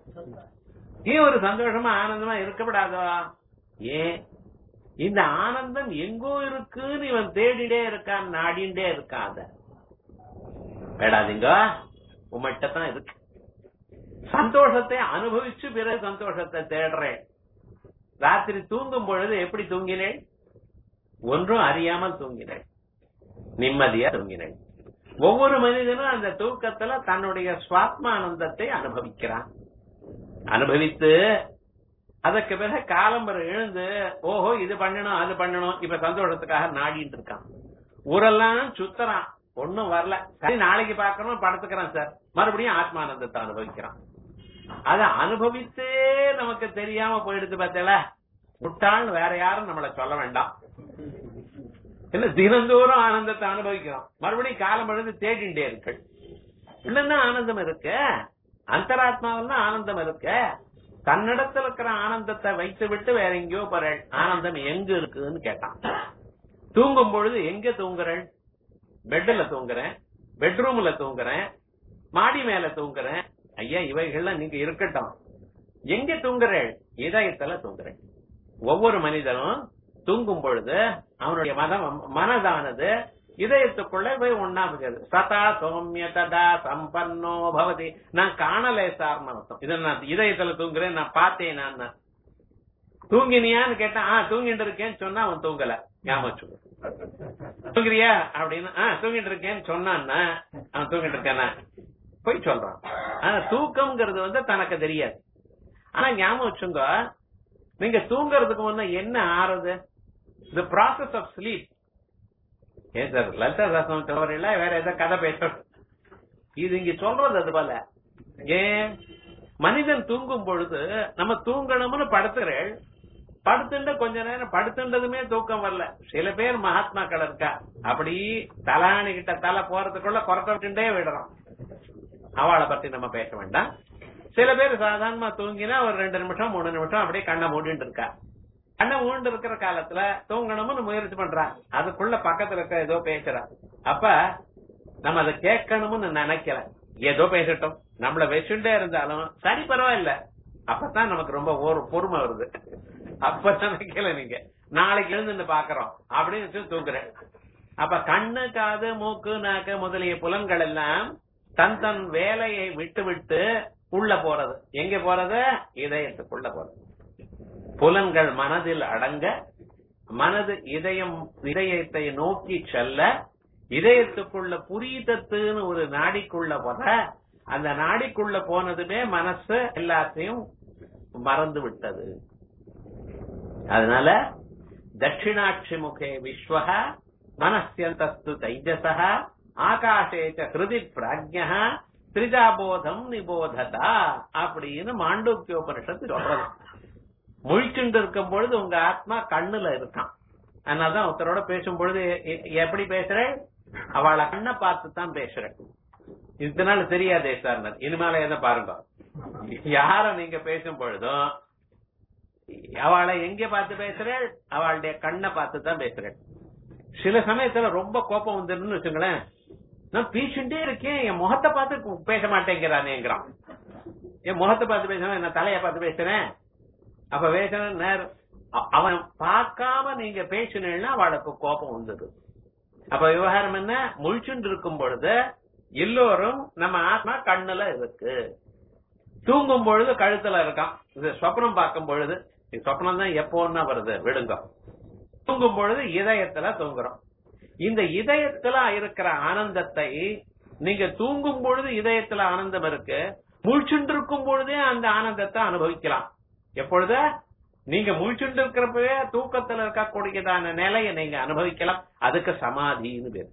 ஏன் ஒரு சந்தோஷமா ஆனந்தமா இருக்கப்படாதோ ஏன் இந்த ஆனந்தம் எங்கோ இருக்குன்னு இவன் தேடிட்டே இருக்கான் நாடிண்டே இருக்கான் அத வேடாதீங்க உமட்ட தான் இருக்கு சந்தோஷத்தை அனுபவிச்சு பிறகு சந்தோஷத்தை தேடுறேன் ராத்திரி தூங்கும் பொழுது எப்படி தூங்கினேன் ஒன்றும் அறியாமல் தூங்கினேன் நிம்மதியா தூங்கினேன் ஒவ்வொரு மனிதனும் அந்த தூக்கத்துல தன்னுடைய சுவாத்மானந்தத்தை அனுபவிக்கிறான் அனுபவித்து அதற்கு பிறகு காலம்பரம் எழுந்து ஓஹோ இது பண்ணணும் அது பண்ணணும் இப்ப சந்தோஷத்துக்காக நாடிட்டு இருக்கான் ஊரெல்லாம் சுத்தறான் ஒண்ணும் வரல சரி நாளைக்கு பாக்கணும் படுத்துக்கிறான் சார் மறுபடியும் ஆத்மானந்தத்தை அனுபவிக்கிறான் அத அனுபவித்தே நமக்கு தெரியாம போயிடுது பார்த்தல முட்டாள் வேற யாரும் நம்மள சொல்ல வேண்டாம் இல்ல தினந்தோறும் ஆனந்தத்தை அனுபவிக்கிறோம் மறுபடியும் காலம் எழுந்து தேடிண்டே இருக்கு இல்லன்னா ஆனந்தம் இருக்கு அந்தராத்மாவில் தான் ஆனந்தம் இருக்கு தன்னிடத்துல இருக்கிற ஆனந்தத்தை வைத்து விட்டு வேற எங்கேயோ போற ஆனந்தம் எங்க இருக்குன்னு கேட்டான் தூங்கும் பொழுது எங்க தூங்குறேன் பெட்ல தூங்குறேன் பெட்ரூம்ல தூங்குறேன் மாடி மேல தூங்குறேன் ஐயா இவைகள்லாம் நீங்க இருக்கட்டும் எங்க தூங்குறேன் இதயத்துல தூங்குறேன் ஒவ்வொரு மனிதனும் தூங்கும் பொழுது அவனுடைய மதம் மனதானது இதயத்துக்குள்ள போய் ஒன்னாகுது சதா சௌமிய ததா சம்பன்னோ பவதி நான் காணலே சார்னு அர்த்தம் இதை நான் இதயத்துல தூங்குறேன் நான் பார்த்தேன் நான் தூங்கினியான்னு கேட்டான் ஆ தூங்கிட்டு இருக்கேன்னு சொன்னா அவன் தூங்கல ஞாபகம் தூங்குறியா அப்படின்னு ஆ தூங்கிட்டு இருக்கேன்னு சொன்னான்னா அவன் தூங்கிட்டு இருக்கானா போய் சொல்றான் ஆனா தூக்கம்ங்கிறது வந்து தனக்கு தெரியாது ஆனா ஞாபகம் வச்சுங்க நீங்க தூங்குறதுக்கு முன்ன என்ன ஆறுது தி ப்ராசஸ் ஆஃப் ஸ்லீப் ஏன் சார் லலிதா சாஸ்திரம் சொல்றீங்களா வேற ஏதாவது கதை பேசுறோம் இது இங்க சொல்றது அது போல ஏன் மனிதன் தூங்கும் பொழுது நம்ம தூங்கணும்னு படுத்துறேன் படுத்துட்டு கொஞ்ச நேரம் படுத்துன்றதுமே தூக்கம் வரல சில பேர் மகாத்மாக்கள் இருக்கா அப்படி தலாணி கிட்ட தலை போறதுக்குள்ள குறக்க விட்டுட்டே விடுறோம் அவளை பத்தி நம்ம பேச வேண்டாம் சில பேர் சாதாரணமா தூங்கினா ஒரு ரெண்டு நிமிஷம் மூணு நிமிஷம் அப்படியே கண்ணை மூடிட்டு இருக்கா கண்ணை மூண்டு இருக்கிற காலத்துல தூங்கணும்னு முயற்சி பண்றா அதுக்குள்ள பக்கத்துல இருக்க ஏதோ பேசுறா அப்ப நம்ம அதை கேட்கணும்னு நினைக்கல ஏதோ பேசட்டும் நம்மள வச்சுட்டே இருந்தாலும் சரி பரவாயில்ல அப்பதான் நமக்கு ரொம்ப ஒரு பொறுமை வருது அப்ப நினைக்கல நீங்க நாளைக்கு எழுந்து பாக்குறோம் அப்படின்னு சொல்லி தூங்குறேன் அப்ப கண்ணு காது மூக்கு நாக்கு முதலிய புலன்கள் எல்லாம் தன் தன் வேலையை விட்டு விட்டு உள்ள போறது எங்க போறது இதயத்துக்குள்ள போறது புலன்கள் மனதில் அடங்க மனது இதயம் இதயத்தை நோக்கி செல்ல இதயத்துக்குள்ள புரிதத்துன்னு ஒரு நாடிக்குள்ள போற அந்த நாடிக்குள்ள போனதுமே மனசு எல்லாத்தையும் மறந்து விட்டது அதனால தட்சிணாட்சி முகே விஸ்வக மனசியந்தஸ்து தைஜச ஆகாஷேச்ச ஹிருதி பிராஜ்ய திரிஜாபோதம் நிபோததா அப்படின்னு மாண்டூக்கியோபனிஷத்து சொல்றது முழிச்சுட்டு இருக்கும் பொழுது உங்க ஆத்மா கண்ணுல இருக்கான் அதனாலதான் ஒருத்தரோட பேசும் பொழுது எ- எப்படி பேசுறேன் அவளை கண்ணை பார்த்து தான் பேசுறேன் இதனால தெரியாதே சார் இனிமேல எதை பாருங்க யார நீங்க பேசும் பொழுதும் அவளை எங்க பார்த்து பேசுறேன் அவளுடைய கண்ணை பார்த்து தான் பேசுறேன் சில சமயத்துல ரொம்ப கோபம் வந்துருன்னு வச்சுங்களேன் நான் பேசிட்டே இருக்கேன் என் முகத்தை பார்த்து பேச மாட்டேங்கிறானேங்கிறான் என் முகத்தை பார்த்து பேசுறேன் என்ன தலைய பார்த்து பேசுறேன் அப்ப பேசுறேன் நேர் அ- அவன் பார்க்காம நீங்க பேசினீங்கன்னா அவளுக்கு கோபம் வந்தது அப்ப விவகாரம் என்ன முழிச்சுட்டு இருக்கும் பொழுது எல்லோரும் நம்ம ஆத்மா கண்ணுல இருக்கு தூங்கும் பொழுது கழுத்துல இருக்கான் இது சொப்னம் பார்க்கும் பொழுது இது சொப்னம் தான் எப்போன்னா வருது விடுங்க தூங்கும் பொழுது இதயத்துல தூங்குறோம் இந்த இதயத்துல இருக்கிற ஆனந்தத்தை நீங்க தூங்கும் பொழுது இதயத்துல ஆனந்தம் இருக்கு முழிச்சுட்டு இருக்கும் பொழுதே அந்த ஆனந்தத்தை அனுபவிக்கலாம் எப்பொழுது நீங்க முழிச்சுட்டு இருக்கிறப்பவே தூக்கத்துல இருக்கக்கூடியதான நிலையை நீங்க அனுபவிக்கலாம் அதுக்கு சமாதின்னு பேரு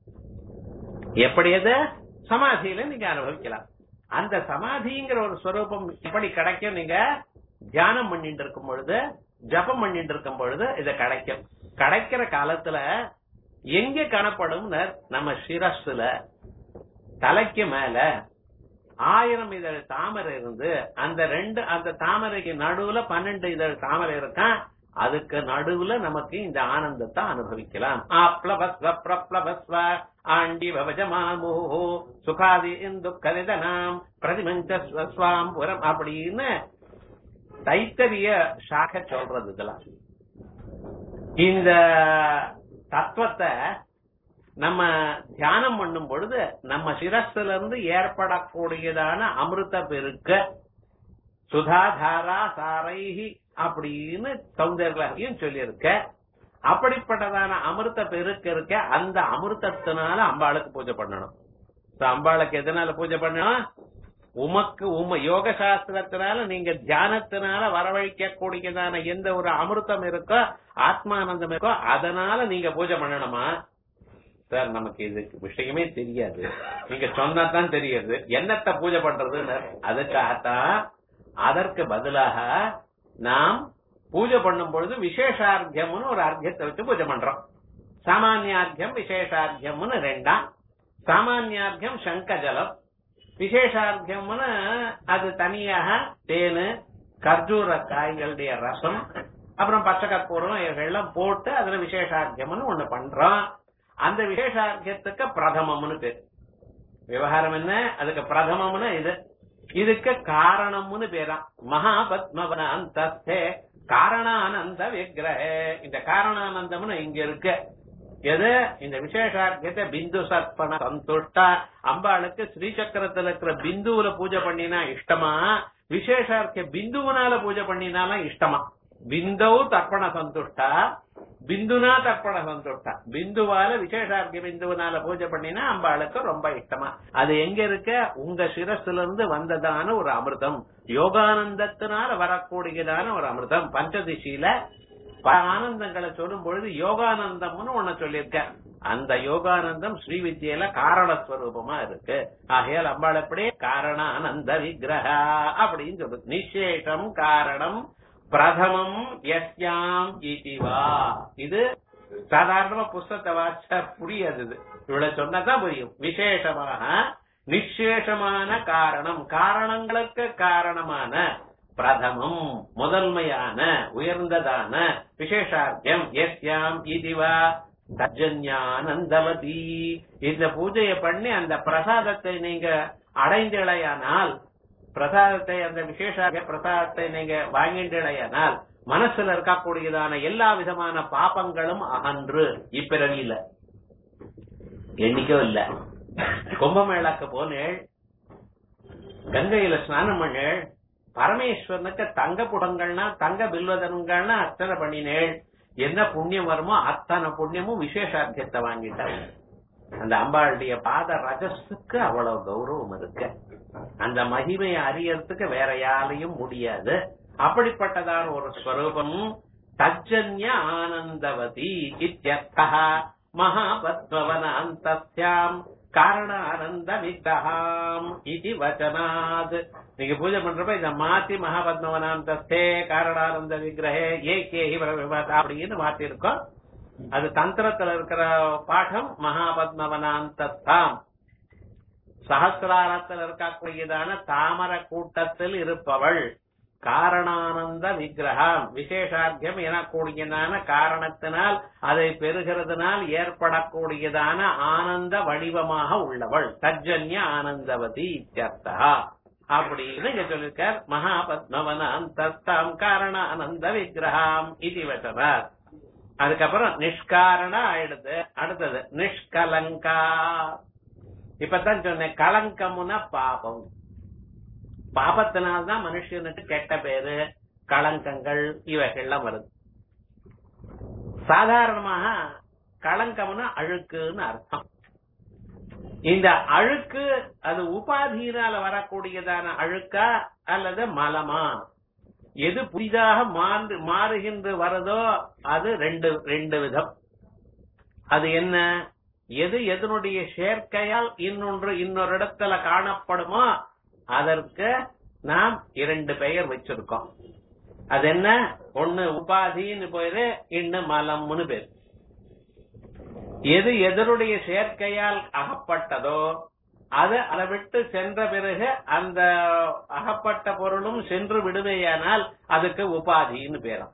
எப்படி அது சமாதியில நீங்க அனுபவிக்கலாம் அந்த சமாதிங்கிற ஒரு ஸ்வரூபம் எப்படி கிடைக்கும் நீங்க தியானம் பண்ணிட்டு இருக்கும் பொழுது ஜபம் பண்ணிட்டு இருக்கும் பொழுது இது கிடைக்கும் கிடைக்கிற காலத்துல எங்க காணப்படும் நம்ம சிரஸ்ல தலைக்கு மேல ஆயிரம் இதழ் தாமரை இருந்து அந்த ரெண்டு அந்த தாமரைக்கு நடுவுல பன்னெண்டு இதழ் தாமரை இருக்கான் அதுக்கு நடுவுல நமக்கு இந்த ஆனந்தத்தை அனுபவிக்கலாம் ஆப்ளவஸ்வ பிரப்ளவஸ்வ ஆண்டி பவஜமாமோ சுகாதி இந்து கலிதனாம் பிரதிமஞ்ச ஸ்வாம் புரம் அப்படின்னு தைத்தரிய சாக சொல்றது இதெல்லாம் இந்த தத்துவத்தை நம்ம தியானம் பண்ணும் பொழுது நம்ம சிரஸ்ல இருந்து ஏற்படக்கூடியதான அமிர்த பெருக்க சுதாதாரா சாரைஹி அப்படின்னு சௌந்தர்யம் சொல்லியிருக்க அப்படிப்பட்டதான அமிர்த பெருக்க இருக்க அந்த அமிர்தத்தினால அம்பாளுக்கு பூஜை பண்ணணும் அம்பாளுக்கு எதனால பூஜை பண்ணணும் உமக்கு உம யோக சாஸ்திரத்தினால நீங்க தியானத்தினால வரவழைக்க கூடியதான எந்த ஒரு அமிர்தம் இருக்கோ ஆத்மானந்தம் இருக்கோ அதனால நீங்க பூஜை பண்ணணுமா சார் நமக்கு இது விஷயமே தெரியாது நீங்க சொன்னா தான் தெரியுது என்னத்த பூஜை பண்றதுன்னு அதுக்காகத்தான் அதற்கு பதிலாக நாம் பூஜை பண்ணும் பொழுது விசேஷார்த்தியம்னு ஒரு அர்த்தியத்தை வச்சு பூஜை பண்றோம் சாமானியார்த்தியம் விசேஷார்த்தியம்னு ரெண்டாம் சாமானியார்த்தியம் சங்கஜலம் விசேஷார்த்தியம்னு அது தனியாக தேனு கர்ஜூர காய்களுடைய ரசம் அப்புறம் பச்சை கற்பூரம் இவைகள்லாம் போட்டு அதுல விசேஷார்த்தியம்னு ஒண்ணு பண்றோம் அந்த விசேஷார்த்தியத்துக்கு பிரதமம்னு பேர் விவகாரம் என்ன அதுக்கு பிரதமம்னு இது இதுக்கு காரணம்னு பேரா மகாபத்மவன அந்தஸ்தே காரணானந்த விக்கிரக இந்த காரணானந்தம்னு இங்க இருக்கு எது இந்த விசேஷார்த்தியத்தை பிந்து சர்ப்பண சந்துஷ்டா அம்பாளுக்கு ஸ்ரீசக்கரத்துல இருக்கிற பிந்துவுல பூஜை பண்ணினா இஷ்டமா விசேஷார்த்திய பிந்துவனால பூஜை பண்ணினாலும் இஷ்டமா பிந்தவு தர்ப்பண சந்துஷ்டா பிந்துனா தர்ப்பண சந்துஷ்டா பிந்துவால விசேஷார்த்திய பிந்துவனால பூஜை பண்ணினா அம்பாளுக்கு ரொம்ப இஷ்டமா அது எங்க இருக்க உங்க சிரஸ்ல இருந்து வந்ததான ஒரு அமிர்தம் யோகானந்தத்தினால வரக்கூடியதான ஒரு அமிர்தம் பஞ்சதிசியில ஆனந்தங்களை சொல்லும் பொழுது யோகானந்தம்னு ஒண்ணு சொல்லியிருக்க அந்த யோகானந்தம் ஸ்ரீ வித்யில காரணஸ்வரூபமா இருக்கு ஆகையால் அம்பாள் எப்படி காரணானந்த விக்கிரகா அப்படின்னு சொல்லுது நிசேஷம் காரணம் பிரதமம் எஸ்யாம் இதுவா இது சாதாரணமா புஸ்தகத்தை வாச்சா புரியாது இது இவ்வளவு சொன்னதான் புரியும் விசேஷமாக நிசேஷமான காரணம் காரணங்களுக்கு காரணமான பிரதமம் முதன்மையான உயர்ந்ததான விசேஷார்த்தியம் எஸ்யாம் இதுவா தஜன்யானந்தவதி இந்த பூஜையை பண்ணி அந்த பிரசாதத்தை நீங்க அடைந்திழையானால் பிரசாதத்தை அந்த விசேஷ பிரசாதத்தை நீங்க வாங்கின்றீழையானால் மனசுல இருக்கக்கூடியதான எல்லா விதமான பாப்பங்களும் அகன்று இப்பிறவியில என்னைக்கோ இல்ல கும்பமேளாக்கு போனேள் கங்கையில ஸ்நானம் பண்ணேள் பரமேஸ்வரனுக்கு தங்க புடங்கள்னா தங்க பில்வதனங்கள்னா அர்ச்சனை பண்ணினேள் என்ன புண்ணியம் வருமோ அத்தனை புண்ணியமும் விசேஷார்த்தியத்தை வாங்கிட்டாங்க அந்த அம்பாளுடைய பாத ரஜஸுக்கு அவ்வளவு கௌரவம் இருக்கு அந்த மகிமையை அறியறதுக்கு வேற யாரையும் முடியாது அப்படிப்பட்டதான ஒரு ஸ்வரூபம் தஜன்ய ஆனந்தவதி இத்தியர்த்தः மகாபத்மவன அந்தஸ்யாம் காரணானந்த விக்கிரகாம் இது வச்சனாத் நீங்க பூஜை பண்றப்ப இத மாத்தி மகாபத்மவனாந்தஸ்தே காரணானந்த விக்கிரகே ஏகேஹி பிரவிபத அப்படின்னு மாத்தி இருக்கோம் அது தந்திரத்துல இருக்கிற பாடம் மகாபத்மவனாந்தஸ்தாம் சகசிராரத்தில் இருக்கக்கூடியதான தாமர கூட்டத்தில் இருப்பவள் காரணானந்த விக்கிரகம் விசேஷார்த்தியம் எனக்கூடியதான காரணத்தினால் அதை பெறுகிறதுனால் ஏற்படக்கூடியதான ஆனந்த வடிவமாக உள்ளவள் தஜன்ய ஆனந்தவதி இத்தியர்த்தா அப்படின்னு இங்க சொல்லிருக்கார் மகாபத்மவன அந்தஸ்தாம் காரண ஆனந்த விக்கிரகாம் இது வச்சனார் அதுக்கப்புறம் நிஷ்காரண ஆயிடுது அடுத்தது நிஷ்கலங்கா இப்பதான் சொன்னேன் கலங்கம்னா பாபம் பாபத்தினால்தான் மனுஷனுக்கு கெட்ட பேரு களங்கங்கள் இவைகள்லாம் வருது சாதாரணமாக களங்கம்னா அழுக்குன்னு அர்த்தம் இந்த அழுக்கு அது உபாதியினால வரக்கூடியதான அழுக்கா அல்லது மலமா எது புதிதாக மாறு மாறுகின்ற வரதோ அது ரெண்டு ரெண்டு விதம் அது என்ன எது எதனுடைய சேர்க்கையால் இன்னொன்று இன்னொரு இடத்துல காணப்படுமோ அதற்கு நாம் இரண்டு பெயர் வச்சிருக்கோம் அது என்ன ஒண்ணு உபாதின்னு பேரு இன்னும் மலம்னு பேர் எது எதனுடைய சேர்க்கையால் அகப்பட்டதோ அது அதை விட்டு சென்ற பிறகு அந்த அகப்பட்ட பொருளும் சென்று விடுவேயானால் அதுக்கு உபாதின்னு பேரும்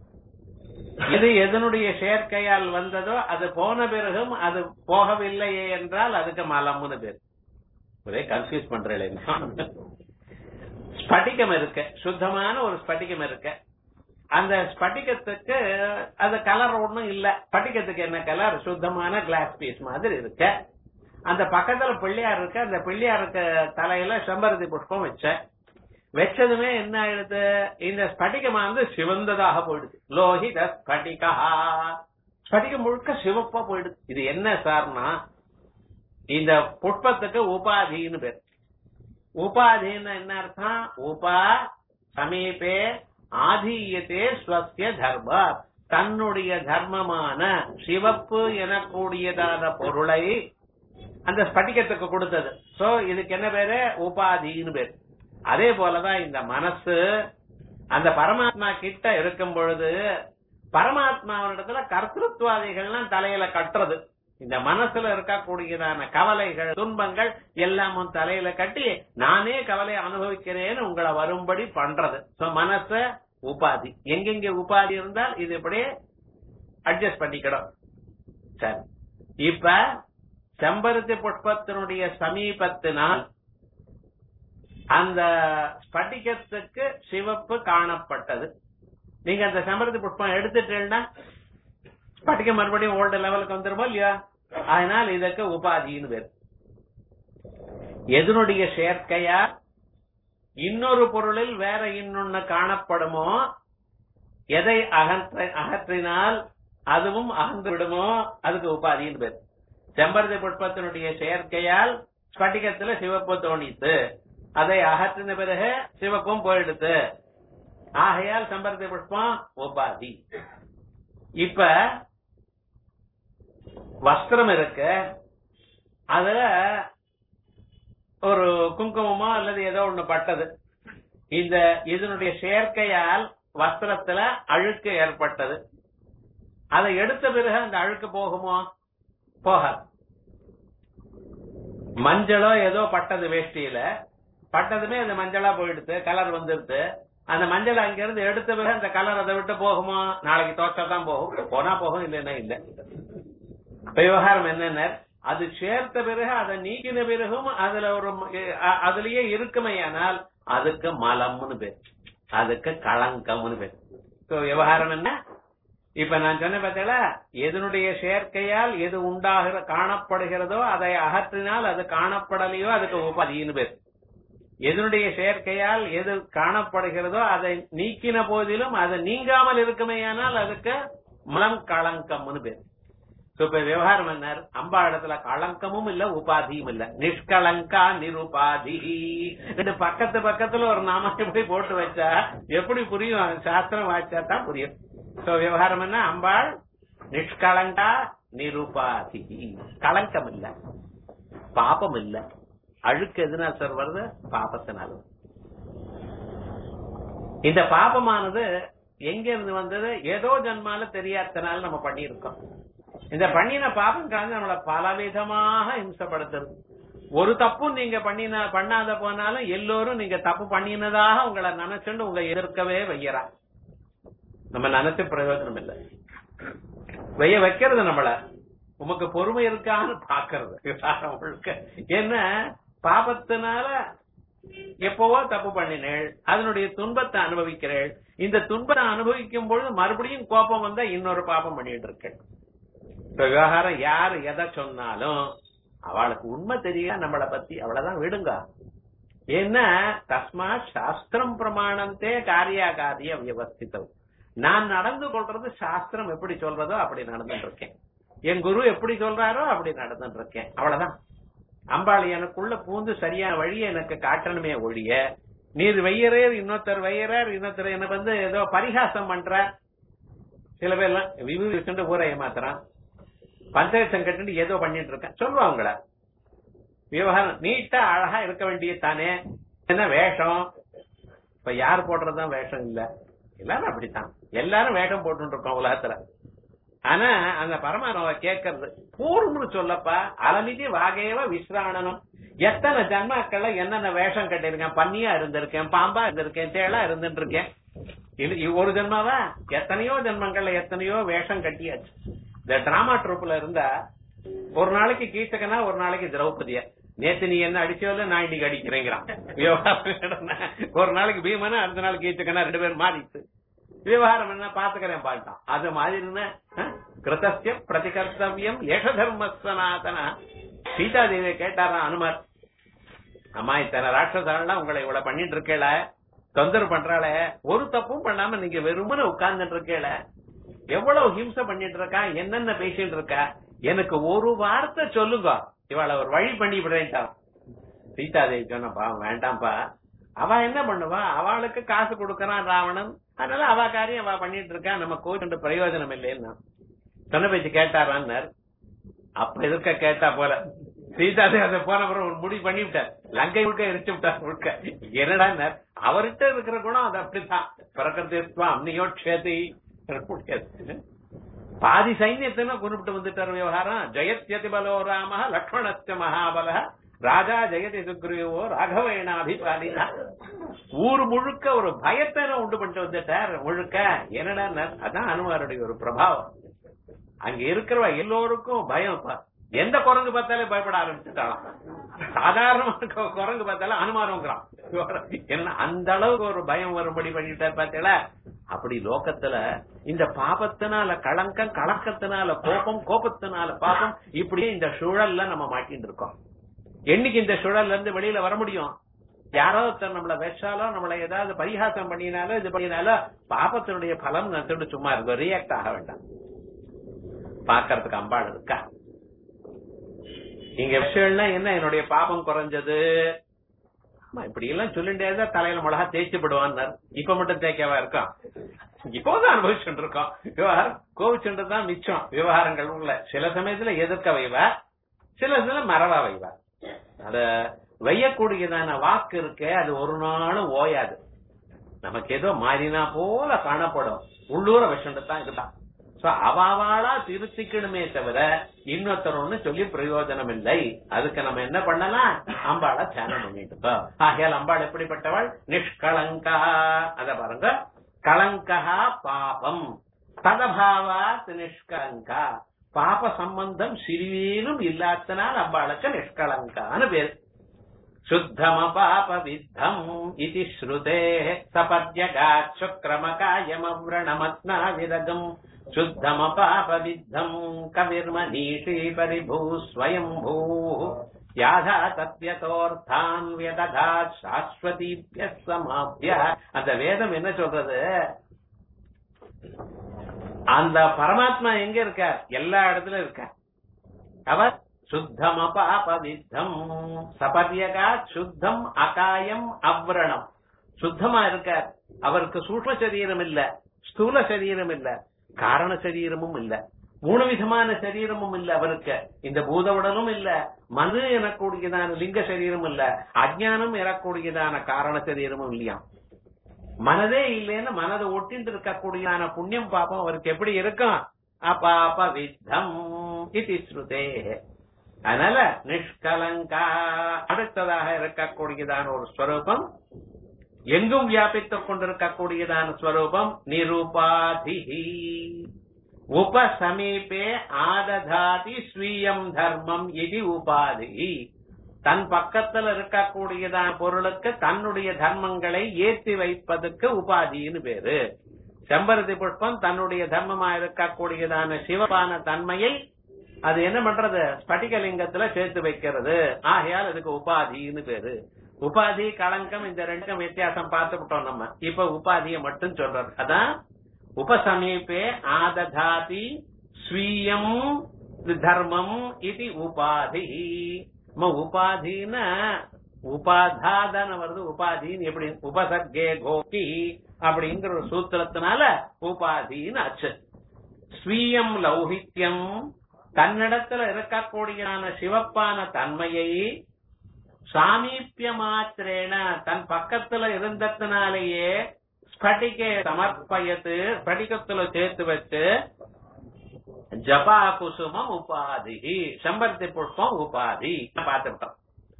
இது எதனுடைய சேர்க்கையால் வந்ததோ அது போன பிறகும் அது போகவில்லையே என்றால் அதுக்கு மலம்னு பேர் ஒரே கன்ஃபியூஸ் பண்றேன் ஸ்படிகம் இருக்கு சுத்தமான ஒரு ஸ்படிகம் இருக்கு அந்த ஸ்படிகத்துக்கு அது கலர் ஒண்ணும் இல்ல ஸ்படிகத்துக்கு என்ன கலர் சுத்தமான கிளாஸ் பீஸ் மாதிரி இருக்கு அந்த பக்கத்துல பிள்ளையார் இருக்கு அந்த பிள்ளையாருக்கு தலையில செம்பருத்தி புஷ்பம் வச்சேன் வச்சதுமே என்ன ஆயிடுது இந்த ஸ்படிகமானது சிவந்ததாக போயிடுது லோஹித ஸ்படிகா ஸ்படிகம் முழுக்க சிவப்பா போயிடுது இது என்ன சார்னா இந்த புஷ்பத்துக்கு உபாதின்னு பேர் உபாதின்னு என்ன அர்த்தம் உபா சமீபே ஆதீயத்தே ஸ்வசிய தர்ம தன்னுடைய தர்மமான சிவப்பு எனக்கூடியதான பொருளை அந்த ஸ்பட்டிகத்துக்கு கொடுத்தது சோ இதுக்கு என்ன பேரு உபாதின்னு பேரு அதே போலதான் இந்த மனசு அந்த பரமாத்மா கிட்ட இருக்கும் பொழுது பரமாத்மாவிடத்துல கர்த்தத்வாதிகள்லாம் தலையில கட்டுறது இந்த மனசுல இருக்கக்கூடியதான கவலைகள் துன்பங்கள் எல்லாமும் தலையில கட்டி நானே கவலை அனுபவிக்கிறேன்னு உங்களை வரும்படி பண்றது சோ மனச உபாதி எங்கெங்க உபாதி இருந்தால் இது இப்படியே அட்ஜஸ்ட் பண்ணிக்கிடும் சரி இப்ப செம்பருத்தி புஷ்பத்தினுடைய சமீபத்தினால் அந்த ஸ்பட்டிகத்துக்கு சிவப்பு காணப்பட்டது நீங்க அந்த செம்பருத்தி புஷ்பம் எடுத்துட்டீங்கன்னா ஸ்பட்டிகம் மறுபடியும் ஓல்டு லெவலுக்கு வந்துருமோ இல்லையா அதனால் இதற்கு உபாதின்னு பேர் எதனுடைய சேர்க்கையா இன்னொரு பொருளில் வேற இன்னொன்னு காணப்படுமோ எதை அகற்ற அகற்றினால் அதுவும் அகன்று விடுமோ அதுக்கு உபாதின்னு பேர் செம்பருத்தி புஷ்பத்தினுடைய செயற்கையால் ஸ்பட்டிகத்துல சிவப்பு தோணித்து அதை அகற்றின பிறகு சிவப்பும் போயிடுத்து ஆகையால் செம்பருத்தி புஷ்பம் உபாதி இப்ப வஸ்திரம் இருக்கு அதுல ஒரு குங்குமமோ அல்லது ஏதோ ஒண்ணு பட்டது இந்த இதனுடைய சேர்க்கையால் வஸ்திரத்துல அழுக்கு ஏற்பட்டது அதை எடுத்த பிறகு அந்த அழுக்கு போகுமோ போகாது மஞ்சளோ ஏதோ பட்டது வேஷ்டியில பட்டதுமே அந்த மஞ்சளா போயிடுது கலர் வந்துடுது அந்த மஞ்சள் அங்கிருந்து எடுத்த பிறகு அந்த கலர் அதை விட்டு போகுமா நாளைக்கு தோச்சா தான் போகும் போனா போகும் இல்லைன்னா இல்ல அப்ப விவகாரம் என்னென்ன அது சேர்த்த பிறகு அதை நீக்கின பிறகும் அதுல ஒரு அ- அதுலயே இருக்குமையானால் அதுக்கு மலம்னு பேர் அதுக்கு களங்கம்னு பேர் So, விவகாரம் என்ன இப்ப நான் சொன்னேன் பார்த்தீங்களா எதனுடைய சேர்க்கையால் எது உண்டாகிற காணப்படுகிறதோ அதை அகற்றினால் அது காணப்படலையோ அதுக்கு உபாதின்னு பேர் எதனுடைய சேர்க்கையால் எது காணப்படுகிறதோ அதை நீக்கின போதிலும் அது நீங்காமல் இருக்குமேயானால் அதுக்கு மலம் களங்கம்னு பேர் So, இப்ப விவகாரம் என்ன அம்பா இடத்துல களங்கமும் இல்ல உபாதியும் இல்ல நிஷ்கலங்கா நிருபாதி ரெண்டு பக்கத்து பக்கத்துல ஒரு நாம எப்படி போட்டு வச்சா எப்படி புரியும் சாஸ்திரம் வாய்ச்சா தான் புரியும் சோ விவகாரம் என்ன அம்பாள் நிஷ்கலங்கா நிருபாதி களங்கம் இல்ல பாபம் இல்ல அழுக்கு எதுனால் சார் வருது பாபத்தினால இந்த பாபமானது எங்க இருந்து வந்தது ஏதோ ஜன்மால தெரியாதனால நம்ம பண்ணியிருக்கோம் இந்த பண்ணின பாபம் கலந்து நம்மள பலவிதமாக இம்சப்படுத்துறது ஒரு தப்பும் நீங்க பண்ணின பண்ணாத போனாலும் எல்லோரும் நீங்க தப்பு பண்ணினதாக உங்களை நினைச்சுண்டு உங்களை எதிர்க்கவே வையறா நம்ம நினைச்ச பிரயோஜனம் இல்லை வைய வைக்கிறது நம்மள உமக்கு பொறுமை இருக்கான்னு பாக்குறது விவகாரம் முழுக்க என்ன பாபத்தினால எப்பவோ தப்பு பண்ணினேள் அதனுடைய துன்பத்தை அனுபவிக்கிறேள் இந்த துன்பத்தை அனுபவிக்கும் பொழுது மறுபடியும் கோபம் வந்தா இன்னொரு பாபம் பண்ணிட்டு இருக்கேன் இப்ப விவகாரம் யாரு எதை சொன்னாலும் அவளுக்கு உண்மை தெரிய நம்மளை பத்தி அவ்வளவுதான் விடுங்க ஏன்னா தஸ்மா சாஸ்திரம் பிரமாணத்தே காரியாகாரிய வியவஸ்திதம் நான் நடந்து கொள்றது சாஸ்திரம் எப்படி சொல்றதோ அப்படி நடந்துட்டு இருக்கேன் என் குரு எப்படி சொல்றாரோ அப்படி நடந்துட்டு இருக்கேன் அவ்வளவுதான் அம்பாள் எனக்குள்ள பூந்து சரியான வழியை எனக்கு காட்டணுமே ஒழிய நீர் வெய்யறேர் இன்னொருத்தர் வெய்யறார் இன்னொருத்தர் எனக்கு வந்து ஏதோ பரிகாசம் பண்ற சில பேர்லாம் விபூதி வச்சுட்டு ஊரை ஏமாத்துறான் பஞ்சாயத்து சங்கட்டு ஏதோ பண்ணிட்டு இருக்கேன் சொல்லுவா அவங்கள விவகாரம் நீட்டா அழகா இருக்க வேண்டியது தானே என்ன வேஷம் இப்ப யார் போடுறதுதான் வேஷம் இல்ல எல்லாரும் அப்படித்தான் எல்லாரும் வேஷம் போட்டு இருக்கோம் உலகத்துல ஆனா அந்த பரமானவ கேட்கறது பூர்வம்னு சொல்லப்பா அலமிதி வாகேவ விஸ்ராணனம் எத்தனை ஜன்மாக்கள்ல என்னென்ன வேஷம் கட்டிருக்கேன் பன்னியா இருந்திருக்கேன் பாம்பா இருந்திருக்கேன் தேளா இருந்துட்டு இருக்கேன் இது இது ஒரு ஜென்மாவா எத்தனையோ ஜென்மங்கள்ல எத்தனையோ வேஷம் கட்டியாச்சு இந்த டிராமா ட்ரூப்ல இருந்தா ஒரு நாளைக்கு கீச்சகனா ஒரு நாளைக்கு திரௌபதியா நேத்து நீ என்ன அடிச்சோல நான் இன்னைக்கு அடிக்கிறேங்கிறான் விவகாரம் ஒரு நாளைக்கு பீமனா அடுத்த நாள் கீச்சகனா ரெண்டு பேரும் மாறிட்டு விவகாரம் என்ன பாத்துக்கிறேன் பாட்டான் அது மாதிரி என்ன கிருதஸ்ய பிரதிகர்த்தவியம் ஏஷ தர்ம சனாதன சீதா தேவியை கேட்டாராம் அனுமர் அம்மா இத்தனை ராட்சசாலாம் உங்களை இவ்வளவு பண்ணிட்டு இருக்கேள தொந்தரவு பண்றாளே ஒரு தப்பும் பண்ணாம நீங்க வெறுமனே உட்கார்ந்துட்டு இருக்கேள எவ்வளவு ஹிம்சை பண்ணிட்டு இருக்கா என்னென்ன பேசிட்டு இருக்கா எனக்கு ஒரு வார்த்தை சொல்லுங்க இவளை ஒரு வழி பண்ணி விடுறேன்ட்டான் சீதாதேவி சொன்னப்பா வேண்டாம்ப்பா அவ என்ன பண்ணுவா அவளுக்கு காசு கொடுக்கறான் ராவணன் அதனால அவ காரியம் அவ பண்ணிட்டு இருக்கா நம்ம கோச்சு பிரயோஜனம் இல்லைன்னா சொன்ன பேச்சு கேட்டாரான்னார் அப்ப எதிர்க்க கேட்டா போல சீதாதேவி அதை போன பிறகு ஒரு முடிவு பண்ணி விட்டார் லங்கை முழுக்க எரிச்சு விட்டார் முழுக்க என்னடா அவர்கிட்ட இருக்கிற குணம் அது அப்படித்தான் பிறக்கிறதுவா அம்னியோட்சேதி முடியாது பாதி சைன்யத்தின குறிப்பிட்டு வந்துட்டார் விவகாரம் ஜெயத்யதி பலோ ராம லக்ஷ்மணஸ்ய மகாபல ராஜா ஜெயதி சுக்ரீவோ ராகவேணாபிபாலினா ஊர் முழுக்க ஒரு பயத்தை உண்டு பண்ணிட்டு வந்துட்டார் முழுக்க என்னடா அதான் அனுமாருடைய ஒரு பிரபாவம் அங்க இருக்கிறவ எல்லோருக்கும் பயம் எந்த குரங்கு பார்த்தாலே பயப்பட ஆரம்பிச்சுட்டாலாம் சாதாரணமா இருக்க குரங்கு பார்த்தாலும் அனுமானங்கிறான் என்ன அந்த அளவுக்கு ஒரு பயம் வரும்படி பண்ணிட்டார் பார்த்தீங்களா அப்படி லோகத்துல இந்த பாபத்தினால களங்கம் கலக்கத்தினால கோபம் கோபத்தினால பாபம் இப்படியே இந்த சுழல்ல நம்ம மாட்டின்னு இருக்கோம் என்னைக்கு இந்த சுழல்ல இருந்து வெளியில வர முடியும் யாரோ ஒருத்தர் நம்மள வச்சாலோ நம்மள ஏதாவது பரிகாசம் பண்ணினாலோ இது பண்ணினாலோ பாபத்தினுடைய பலம் நினைச்சுட்டு சும்மா இருக்கும் ரியாக்ட் ஆக வேண்டாம் பாக்கறதுக்கு அம்பாள் இருக்கா இங்க விஷயம்னா என்ன என்னுடைய பாபம் குறைஞ்சது இப்படி எல்லாம் சொல்லிட்டே தான் தலையில மிளகா தேய்ச்சி விடுவான்னார் இப்ப மட்டும் தேய்க்கவா இருக்கான் இப்போதான் அனுபவிச்சுட்டு இருக்கோம் விவகாரம் கோவிச்சுட்டு தான் மிச்சம் விவகாரங்கள் உள்ள சில சமயத்துல எதிர்க்க வைவா சில சில மறவா வைவா அத வையக்கூடியதான வாக்கு இருக்கு அது ஒரு நாளும் ஓயாது நமக்கு ஏதோ மாறினா போல காணப்படும் உள்ளூர விஷண்டு தான் இதுதான் அவாவாளா திருத்திக்கணுமே தவிர இன்னொருத்தர் ஒண்ணு சொல்லி பிரயோஜனம் இல்லை அதுக்கு நம்ம என்ன பண்ணலாம் அம்பாளை தியானம் பண்ணிட்டு இருக்கோம் ஆகையால் அம்பாள் எப்படிப்பட்டவள் நிஷ்கலங்கா அத பாருங்க கலங்கா பாபம் ததபாவாத் நிஷ்கலங்கா பாப சம்பந்தம் சிறியேனும் இல்லாதனால் அம்பாளுக்கு நிஷ்கலங்கான்னு பேர் शुद्धमपाप विद्धम् इति श्रुतेः सपद्यगात् शुक्रमकायमव्रणमत्नाविरगम् शुद्धमपाप विद्धम् कविर्मनीषी परिभूः स्वयम्भूः யாதா தத்யதோர்த்தான் வியதகாத் சாஸ்வதிபிய சமாபிய அந்த வேதம் என்ன சொல்றது அந்த பரமாத்மா எங்க இருக்கார் எல்லா இடத்துலயும் இருக்கார் அவர் சுத்தம் அபாபவித்தம் சபரியகா சுத்தம் அகாயம் அவ்ரணம் சுத்தமா இருக்கார் அவருக்கு சூக்ம சரீரம் இல்ல ஸ்தூல சரீரம் இல்ல காரண சரீரமும் இல்ல மூணு விதமான சரீரமும் இல்ல அவருக்கு இந்த பூதவுடனும் இல்ல மனு எனக்கூடியதான லிங்க சரீரம் இல்ல அஜ்ஞானம் எனக்கூடியதான காரண சரீரமும் இல்லையா மனதே இல்லைன்னு மனதை ஒட்டிட்டு இருக்கக்கூடியதான புண்ணியம் பாப்பம் அவருக்கு எப்படி இருக்கும் அபாப வித்தம் இது ஸ்ருதே அதனால நிஷ்கலங்கா அடுத்ததாக இருக்கக்கூடியதான ஒரு ஸ்வரூபம் எங்கும் வியாபித்துக் கொண்டிருக்கக்கூடியதான ஸ்வரூபம் நிருபாதி உபசமீபே ஆததாதி ஸ்வீயம் தர்மம் இது உபாதி தன் பக்கத்துல இருக்கக்கூடியதான பொருளுக்கு தன்னுடைய தர்மங்களை ஏற்றி வைப்பதற்கு உபாதின்னு பேரு செம்பருத்தி புஷ்பம் தன்னுடைய தர்மமா இருக்கக்கூடியதான சிவபான தன்மையை அது என்ன பண்றது ஸ்பட்டிகலிங்கத்துல சேர்த்து வைக்கிறது ஆகையால் அதுக்கு உபாதின்னு பேரு உபாதி களங்கம் இந்த ரெண்டுக்கும் வித்தியாசம் பார்த்துக்கிட்டோம் நம்ம இப்ப உபாதியை மட்டும் சொல்றது அதான் உபசமீபே ஆததாதி ஸ்வீயம் தர்மம் இது உபாதி உபாதினா உபாதாதன வருது உபாதின்னு எப்படி உபசர்கே கோகி அப்படிங்கிற ஒரு சூத்திரத்தினால உபாதின்னு ஆச்சு ஸ்வீயம் லௌகித்யம் தன்னிடத்துல இருக்கக்கூடியான சிவப்பான தன்மையை சாமீப்பிய மாத்திரேன தன் பக்கத்துல இருந்ததுனாலேயே ஸ்படிகே சமர்ப்பயத்து ஸ்படிகத்துல சேர்த்து வச்சு ஜபா குசுமம் உபாதி செம்பருத்தி புஷ்பம் உபாதி பார்த்துட்டோம்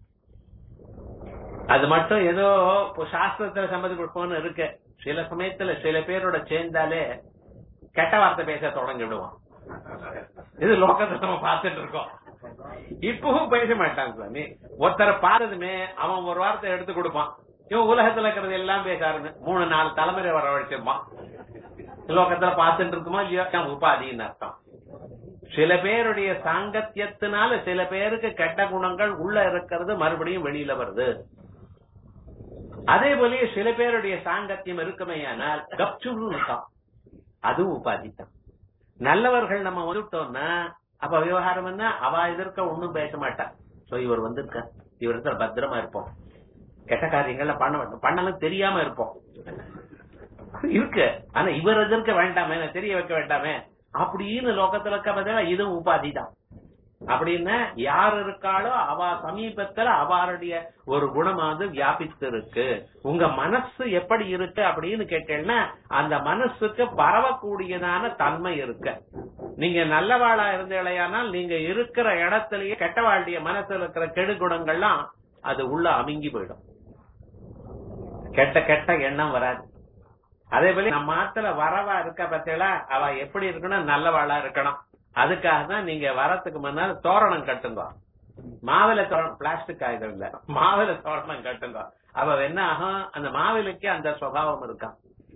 அது மட்டும் ஏதோ இப்போ சாஸ்திரத்துல சம்பந்தி புஷ்பம்னு இருக்கு சில சமயத்துல சில பேரோட சேர்ந்தாலே கெட்ட வார்த்தை பேச தொடங்கிடுவான் இது லோகத்துல நம்ம பார்த்துட்டு இருக்கோம் இப்பவும் பேச மாட்டாங்க சுவாமி ஒருத்தரை பார்த்ததுமே அவன் ஒரு வார்த்தை எடுத்து கொடுப்பான் இவன் உலகத்துல இருக்கிறது எல்லாம் பேசாருன்னு மூணு நாலு தலைமுறை வர வச்சிருப்பான் லோகத்துல பார்த்துட்டு இருக்குமா இல்லையோ அவன் உபாதின்னு அர்த்தம் சில பேருடைய சாங்கத்தியத்தினால சில பேருக்கு கெட்ட குணங்கள் உள்ள இருக்கிறது மறுபடியும் வெளியில வருது அதே போல சில பேருடைய சாங்கத்தியம் இருக்குமேயானால் கப்சுன்னு இருக்கும் அதுவும் உபாதி தான் நல்லவர்கள் நம்ம வந்துட்டோம்னா அப்ப விவகாரம் என்ன அவ எதிர்க்க ஒண்ணும் பேச மாட்டா சோ இவர் வந்திருக்க இவருக்கு பத்திரமா இருப்போம் கெட்ட காரியங்கள்ல பண்ண மாட்டோம் பண்ணலாம் தெரியாம இருப்போம் இருக்கு ஆனா இவர் எதிர்க்க வேண்டாமே தெரிய வைக்க வேண்டாமே அப்படின்னு லோகத்துல இருக்க பார்த்தா இதுவும் உபாதி தான் அப்படின்னா யார் இருக்காளோ அவ சமீபத்துல அவருடைய ஒரு குணமானது வியாபித்து இருக்கு உங்க மனசு எப்படி இருக்கு அப்படின்னு கேட்டேன்னா அந்த மனசுக்கு பரவக்கூடியதான தன்மை இருக்கு நீங்க நல்லவாளா இருந்தீங்களேயானால் நீங்க இருக்கிற இடத்திலேயே கெட்டவாளுடைய மனசுல இருக்கிற கெடு குணங்கள்லாம் அது உள்ள அமுங்கி போயிடும் கெட்ட கெட்ட எண்ணம் வராது அதே போல நம்ம ஆத்துல வரவா இருக்க பத்தியெல்லாம் அவ எப்படி இருக்கணும் நல்லவாளா இருக்கணும் அதுக்காக தான் நீங்க வரத்துக்கு முன்னால தோரணம் கட்டுங்க மாவில தோரணம் பிளாஸ்டிக் ஆயுதம் இல்ல மாவில தோரணம் கட்டுங்க அவ என்ன ஆகும் அந்த மாவிலைக்கு அந்த சுவாவம் இருக்கான்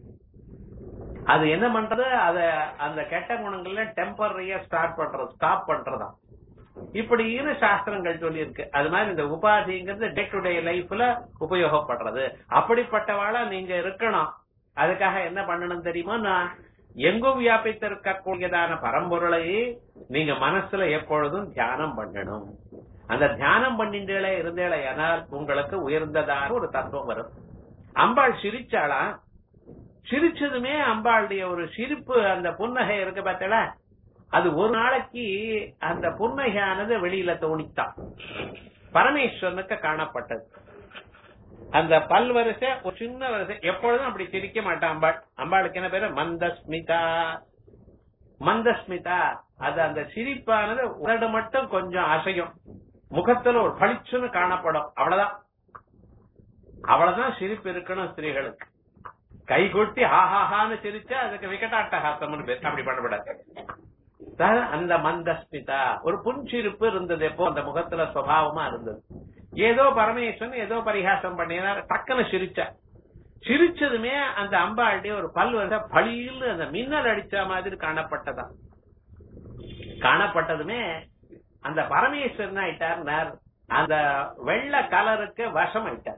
அது என்ன பண்றது அத அந்த கெட்ட குணங்கள்ல டெம்பரரியா ஸ்டார்ட் பண்றது ஸ்டாப் பண்றதா இப்படின்னு சாஸ்திரங்கள் சொல்லி இருக்கு அது மாதிரி இந்த உபாதிங்கிறது டே டு டே லைஃப்ல உபயோகப்படுறது அப்படிப்பட்டவாளா நீங்க இருக்கணும் அதுக்காக என்ன பண்ணணும் தெரியுமா நான் எங்கும் வியாபித்திருக்கக்கூடியதான பரம்பொருளை நீங்க மனசுல எப்பொழுதும் தியானம் பண்ணணும் அந்த தியானம் பண்ணின்றே இருந்தேளே ஆனால் உங்களுக்கு உயர்ந்ததான ஒரு தத்துவம் வரும் அம்பாள் சிரிச்சாளா சிரிச்சதுமே அம்பாளுடைய ஒரு சிரிப்பு அந்த புன்னகை இருக்கு பார்த்தல அது ஒரு நாளைக்கு அந்த புன்னகையானது வெளியில தோணித்தான் பரமேஸ்வரனுக்கு காணப்பட்டது அந்த பல் வரிசை ஒரு சின்ன வரிசை எப்பொழுதும் அப்படி சிரிக்க மாட்டான் அம்பாள் அம்பாளுக்கு என்ன பேரு மந்தஸ்மிதா மந்தஸ்மிதா அது அந்த சிரிப்பானது உதடு மட்டும் கொஞ்சம் அசையும் முகத்துல ஒரு பளிச்சுன்னு காணப்படும் அவ்வளவுதான் அவ்வளவுதான் சிரிப்பு இருக்கணும் ஸ்திரீகளுக்கு கை கொட்டி ஹாஹாஹான்னு சிரிச்சா அதுக்கு விகட்டாட்டஹாசம்னு பேர் அப்படி பண்ணப்படாது அந்த மந்தஸ்மிதா ஒரு புன்சிரிப்பு இருந்தது எப்போ அந்த முகத்துல சுவாவமா இருந்தது ஏதோ பரமேஸ்வரன் ஏதோ பரிகாசம் பண்ணினார் டக்குன்னு சிரிச்சா சிரிச்சதுமே அந்த அம்பாளுடைய ஒரு பல் வந்து பழியில் அந்த மின்னல் அடிச்ச மாதிரி காணப்பட்டதா காணப்பட்டதுமே அந்த பரமேஸ்வரன் ஆயிட்டார் அந்த வெள்ள கலருக்கு வசம் ஆயிட்டார்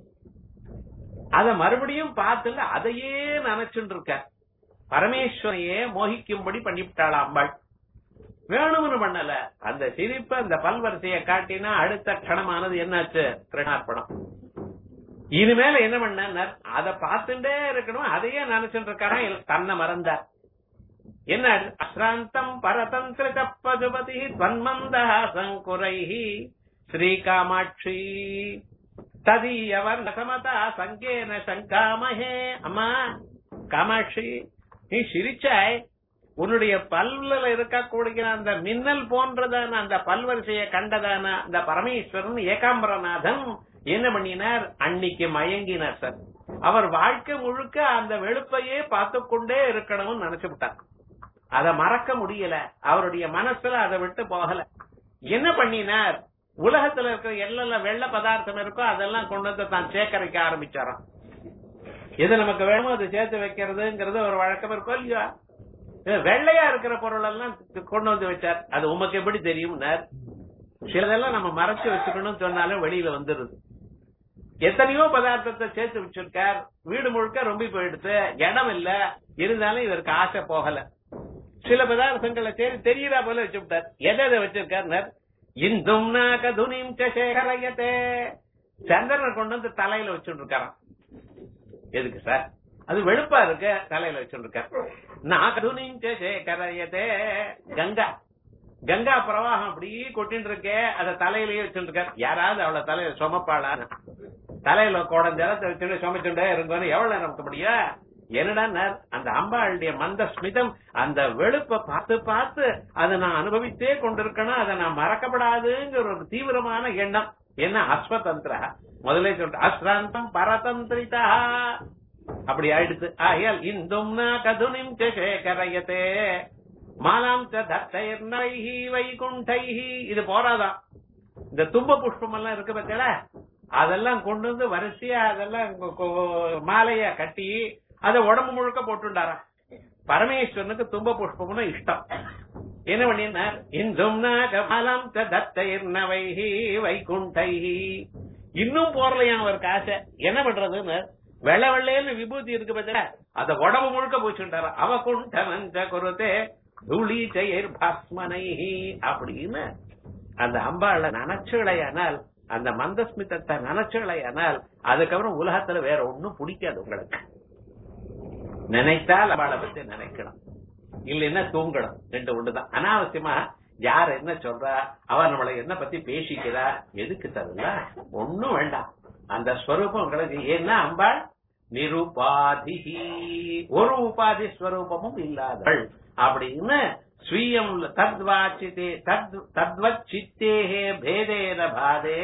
அத மறுபடியும் பார்த்துல அதையே நினைச்சுட்டு இருக்க பரமேஸ்வரையே மோகிக்கும்படி பண்ணிவிட்டாளா அம்பாள் வேணும்னு பண்ணல அந்த சிரிப்பு அந்த பல்வரிசையை காட்டினா அடுத்த கணமானது என்னாச்சு கிருணார்ப்பணம் இனிமேல என்ன பண்ண அத பார்த்துட்டே இருக்கணும் அதையே நினைச்சுட்டு இருக்காரா தன்னை மறந்தார் என்ன அஸ்ராந்தம் பரதந்திர பதுபதி தன்மந்தஹாசங்குரை ஸ்ரீ காமாட்சி ததீயவர் நசமதா சங்கேன சங்காமஹே அம்மா காமாட்சி நீ சிரிச்சாய் உன்னுடைய பல்ல இருக்கக்கூடிய அந்த மின்னல் போன்றதான அந்த பல்வரிசையை கண்டதான அந்த பரமேஸ்வரன் ஏகாம்பரநாதன் என்ன பண்ணினார் அன்னைக்கு மயங்கினார் சார் அவர் வாழ்க்கை முழுக்க அந்த வெளுப்பையே பார்த்து கொண்டே இருக்கணும்னு நினைச்சு விட்டார் அதை மறக்க முடியல அவருடைய மனசுல அதை விட்டு போகல என்ன பண்ணினார் உலகத்துல இருக்கிற எல்லாம் வெள்ள பதார்த்தம் இருக்கோ அதெல்லாம் கொண்டு வந்து தான் சேகரிக்க ஆரம்பிச்சாராம் எது நமக்கு வேணுமோ அதை சேர்த்து வைக்கிறதுங்கிறது ஒரு வழக்கம் இருக்கோ இல்லையா வெள்ளையா இருக்கிற பொருள் எல்லாம் கொண்டு வந்து வச்சார் அது உமக்கு எப்படி தெரியும் சிலதெல்லாம் நம்ம மறைச்சு வச்சுக்கணும்னு சொன்னாலும் வெளியில வந்துருது எத்தனையோ பதார்த்தத்தை சேர்த்து வச்சிருக்கார் வீடு முழுக்க ரொம்ப போயிடுத்து இடம் இல்ல இருந்தாலும் இவருக்கு ஆசை போகல சில பதார்த்தங்களை சரி தெரியறா போல வச்சுட்டார் எதை எதை வச்சிருக்கார் இந்தும் நாக துணிம் சேகரயத்தே சந்திரனை கொண்டு வந்து தலையில வச்சுட்டு இருக்காராம் எதுக்கு சார் அது வெளுப்பா இருக்கு தலையில வச்சுட்டு இருக்காரு நாகதுனிஞ்ச சேகரயதே கங்கா கங்கா பிரவாகம் அப்படி கொட்டின்னு இருக்கே அத தலையிலேயே வச்சுட்டு இருக்காரு யாராவது அவள தலையில சுமப்பாளா தலையில குடம் ஜலத்தை வச்சுட்டு சுமைச்சுட்டே இருக்குன்னு எவ்வளவு நேரம் இருக்க முடியும் என்னடா அந்த அம்பாளுடைய மந்த ஸ்மிதம் அந்த வெளுப்ப பார்த்து பார்த்து அதை நான் அனுபவித்தே கொண்டிருக்கணும் அதை நான் மறக்கப்படாதுங்கிற ஒரு தீவிரமான எண்ணம் என்ன அஸ்வதந்திர முதலே சொல்ற அஸ்ராந்தம் பரதந்திரிதா அப்படி ஆயிடுத்து ஆகையால் இந்தும் கதுனிம் சேகரயத்தே மாலாம் தத்தைர்நைஹி வைகுண்டைஹி இது போறாதான் இந்த தும்ப புஷ்பம் எல்லாம் இருக்கு பத்தியல அதெல்லாம் கொண்டு வந்து வரிசையா அதெல்லாம் மாலையா கட்டி அத உடம்பு முழுக்க போட்டுண்டாராம் பரமேஸ்வரனுக்கு தும்ப புஷ்பம்னு இஷ்டம் என்ன பண்ணினார் இந்தும் நாகமாலம் தத்தைர்னவைஹி வைகுண்டைஹி இன்னும் போறலையா அவருக்கு ஆசை என்ன பண்றதுன்னு வெள்ள வெள்ளையில விபூதி இருக்கு பத்தியா அத உடம்பு முழுக்க போச்சுட்டாரா அவ குண்டமஞ்ச குருத்தே தூளி ஜெயர் பாஸ்மனை அப்படின்னு அந்த அம்பாள நினைச்சுகளையானால் அந்த மந்தஸ்மிதத்தை நினைச்சுகளையானால் அதுக்கப்புறம் உலகத்துல வேற ஒண்ணும் பிடிக்காது உங்களுக்கு நினைத்தால் அவளை பத்தி நினைக்கணும் இல்லைன்னா தூங்கணும் ரெண்டு ஒண்ணுதான் அனாவசியமா யார் என்ன சொல்றா அவ நம்மளை என்ன பத்தி பேசிக்கிறா எதுக்கு தருல ஒண்ணும் வேண்டாம் அந்த ஸ்வரூபம் உங்களுக்கு ஏன்னா அம்பாள் நிருபாதி ஒரு உபாதி ஸ்வரூபமும் இல்லாதவள் அப்படின்னு ஸ்வீயம் தத்வாச்சித்தே தத்வத் சித்தேகே பேதேன பாதே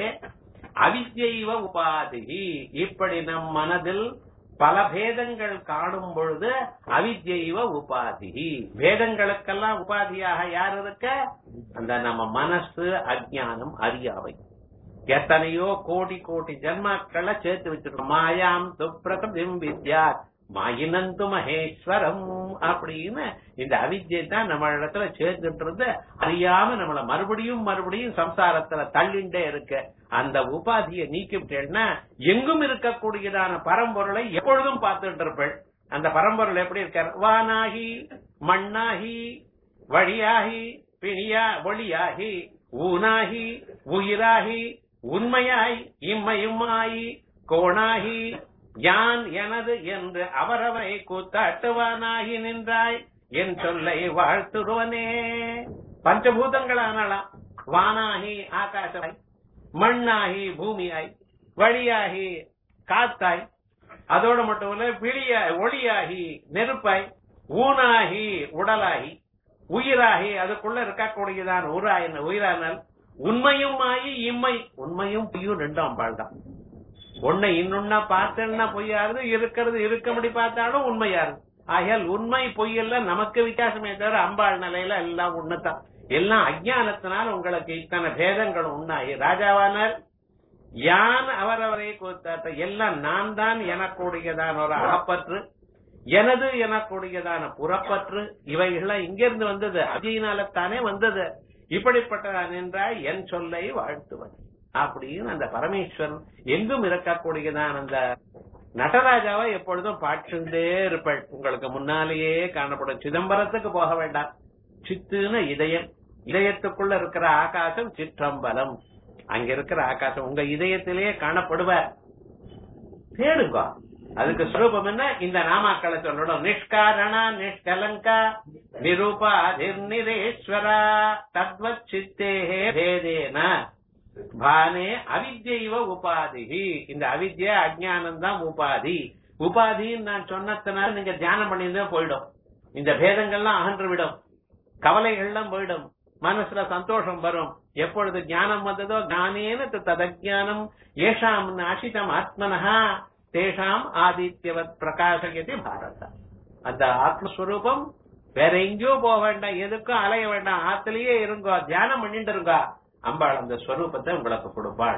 அவித்யைவ உபாதி இப்படி நம் மனதில் பல பேதங்கள் காணும் பொழுது அவித்யைவ உபாதி பேதங்களுக்கெல்லாம் உபாதியாக யார் இருக்க அந்த நம்ம மனசு அஜானம் அறியாவை எத்தனையோ கோடி கோடி ஜன்மாக்களை சேர்த்து வச்சிருக்கோம் மாயாம் துப்பிரதம் வித்யா மாயினந்து மகேஸ்வரம் அப்படின்னு இந்த அவித்யை தான் நம்ம இடத்துல சேர்த்துட்டு இருந்து அறியாம நம்மள மறுபடியும் மறுபடியும் சம்சாரத்துல தள்ளிண்டே இருக்க அந்த உபாதியை நீக்கிவிட்டேன்னா எங்கும் இருக்கக்கூடியதான பரம்பொருளை எப்பொழுதும் பார்த்துட்டு இருப்பேன் அந்த பரம்பொருள் எப்படி இருக்கார் வானாகி மண்ணாகி வழியாகி பிணியா ஒளியாகி ஊனாகி உயிராகி உண்மையாய் இம்மையுமாயி கோணாகி யான் எனது என்று அவரவரை கூத்தாட்டுவானாகி நின்றாய் என் சொல்லை வாழ்த்துருவனே பஞ்சபூதங்களானலாம் வானாகி ஆகாசமாய் மண்ணாகி பூமியாய் வழியாகி காத்தாய் அதோட மட்டும் இல்ல பிழியாய் ஒளியாகி நெருப்பாய் ஊனாகி உடலாகி உயிராகி அதுக்குள்ள இருக்கக்கூடியதான் உராய் உயிரானால் உண்மையும் ஆகி இம்மை உண்மையும் பொய்யும் ரெண்டும் அம்பாள் தான் ஒன்னை இன்னொன்னா பார்த்தேன்னா பொய்யாருது இருக்கிறது இருக்கபடி பார்த்தாலும் உண்மையாரு ஆகையால் உண்மை பொய்யெல்லாம் நமக்கு வித்தியாசமே தவிர அம்பாள் நிலையில எல்லாம் ஒண்ணுதான் எல்லாம் அஜானத்தினால் உங்களுக்கு இத்தனை பேதங்கள் உண்டாகி ராஜாவானார் யான் அவரவரை கூத்தாட்ட எல்லாம் நான் தான் எனக்கூடியதான ஒரு அகப்பற்று எனது எனக்கூடியதான புறப்பற்று இவைகள்லாம் இங்கிருந்து வந்தது அஜயினாலத்தானே வந்தது இப்படிப்பட்டதான் என்றால் என் சொல்லை வாழ்த்துவன் அப்படின்னு அந்த பரமேஸ்வரன் எங்கும் இருக்கக்கூடியதான் அந்த நடராஜாவை எப்பொழுதும் பாட்டுண்டே இருப்பள் உங்களுக்கு முன்னாலேயே காணப்படும் சிதம்பரத்துக்கு போக வேண்டாம் சித்துன்னு இதயம் இதயத்துக்குள்ள இருக்கிற ஆகாசம் சிற்றம்பலம் அங்க இருக்கிற ஆகாசம் உங்க இதயத்திலேயே காணப்படுவார் தேடுங்க அதுக்கு ஸ்வரூபம் என்ன இந்த நாமாக்களை சொல்லணும் நிஷ்காரணா நிஷ்கலங்கா நிரூபா நிரேஸ்வரா தத்வத் சித்தேஹே பேதேன பானே அவித்யைவ உபாதி இந்த அவித்யா அஜானம் தான் உபாதி உபாதின்னு நான் சொன்னதுனால நீங்க தியானம் பண்ணியிருந்தா போயிடும் இந்த பேதங்கள்லாம் அகன்று விடும் கவலைகள்லாம் போயிடும் மனசுல சந்தோஷம் வரும் எப்பொழுது ஞானம் வந்ததோ ஞானேன ததஜானம் ஏஷாம் நாசிதம் ஆத்மனஹா தேஷாம் ஆதித்யவத் பிரகாசயதி பாரத அந்த ஆத்மஸ்வரூபம் வேற எங்கேயோ போக வேண்டாம் எதுக்கும் அலைய வேண்டாம் ஆத்திலேயே இருங்கோ தியானம் பண்ணிட்டு இருங்கோ அம்பாள் அந்த ஸ்வரூபத்தை உங்களுக்கு கொடுப்பாள்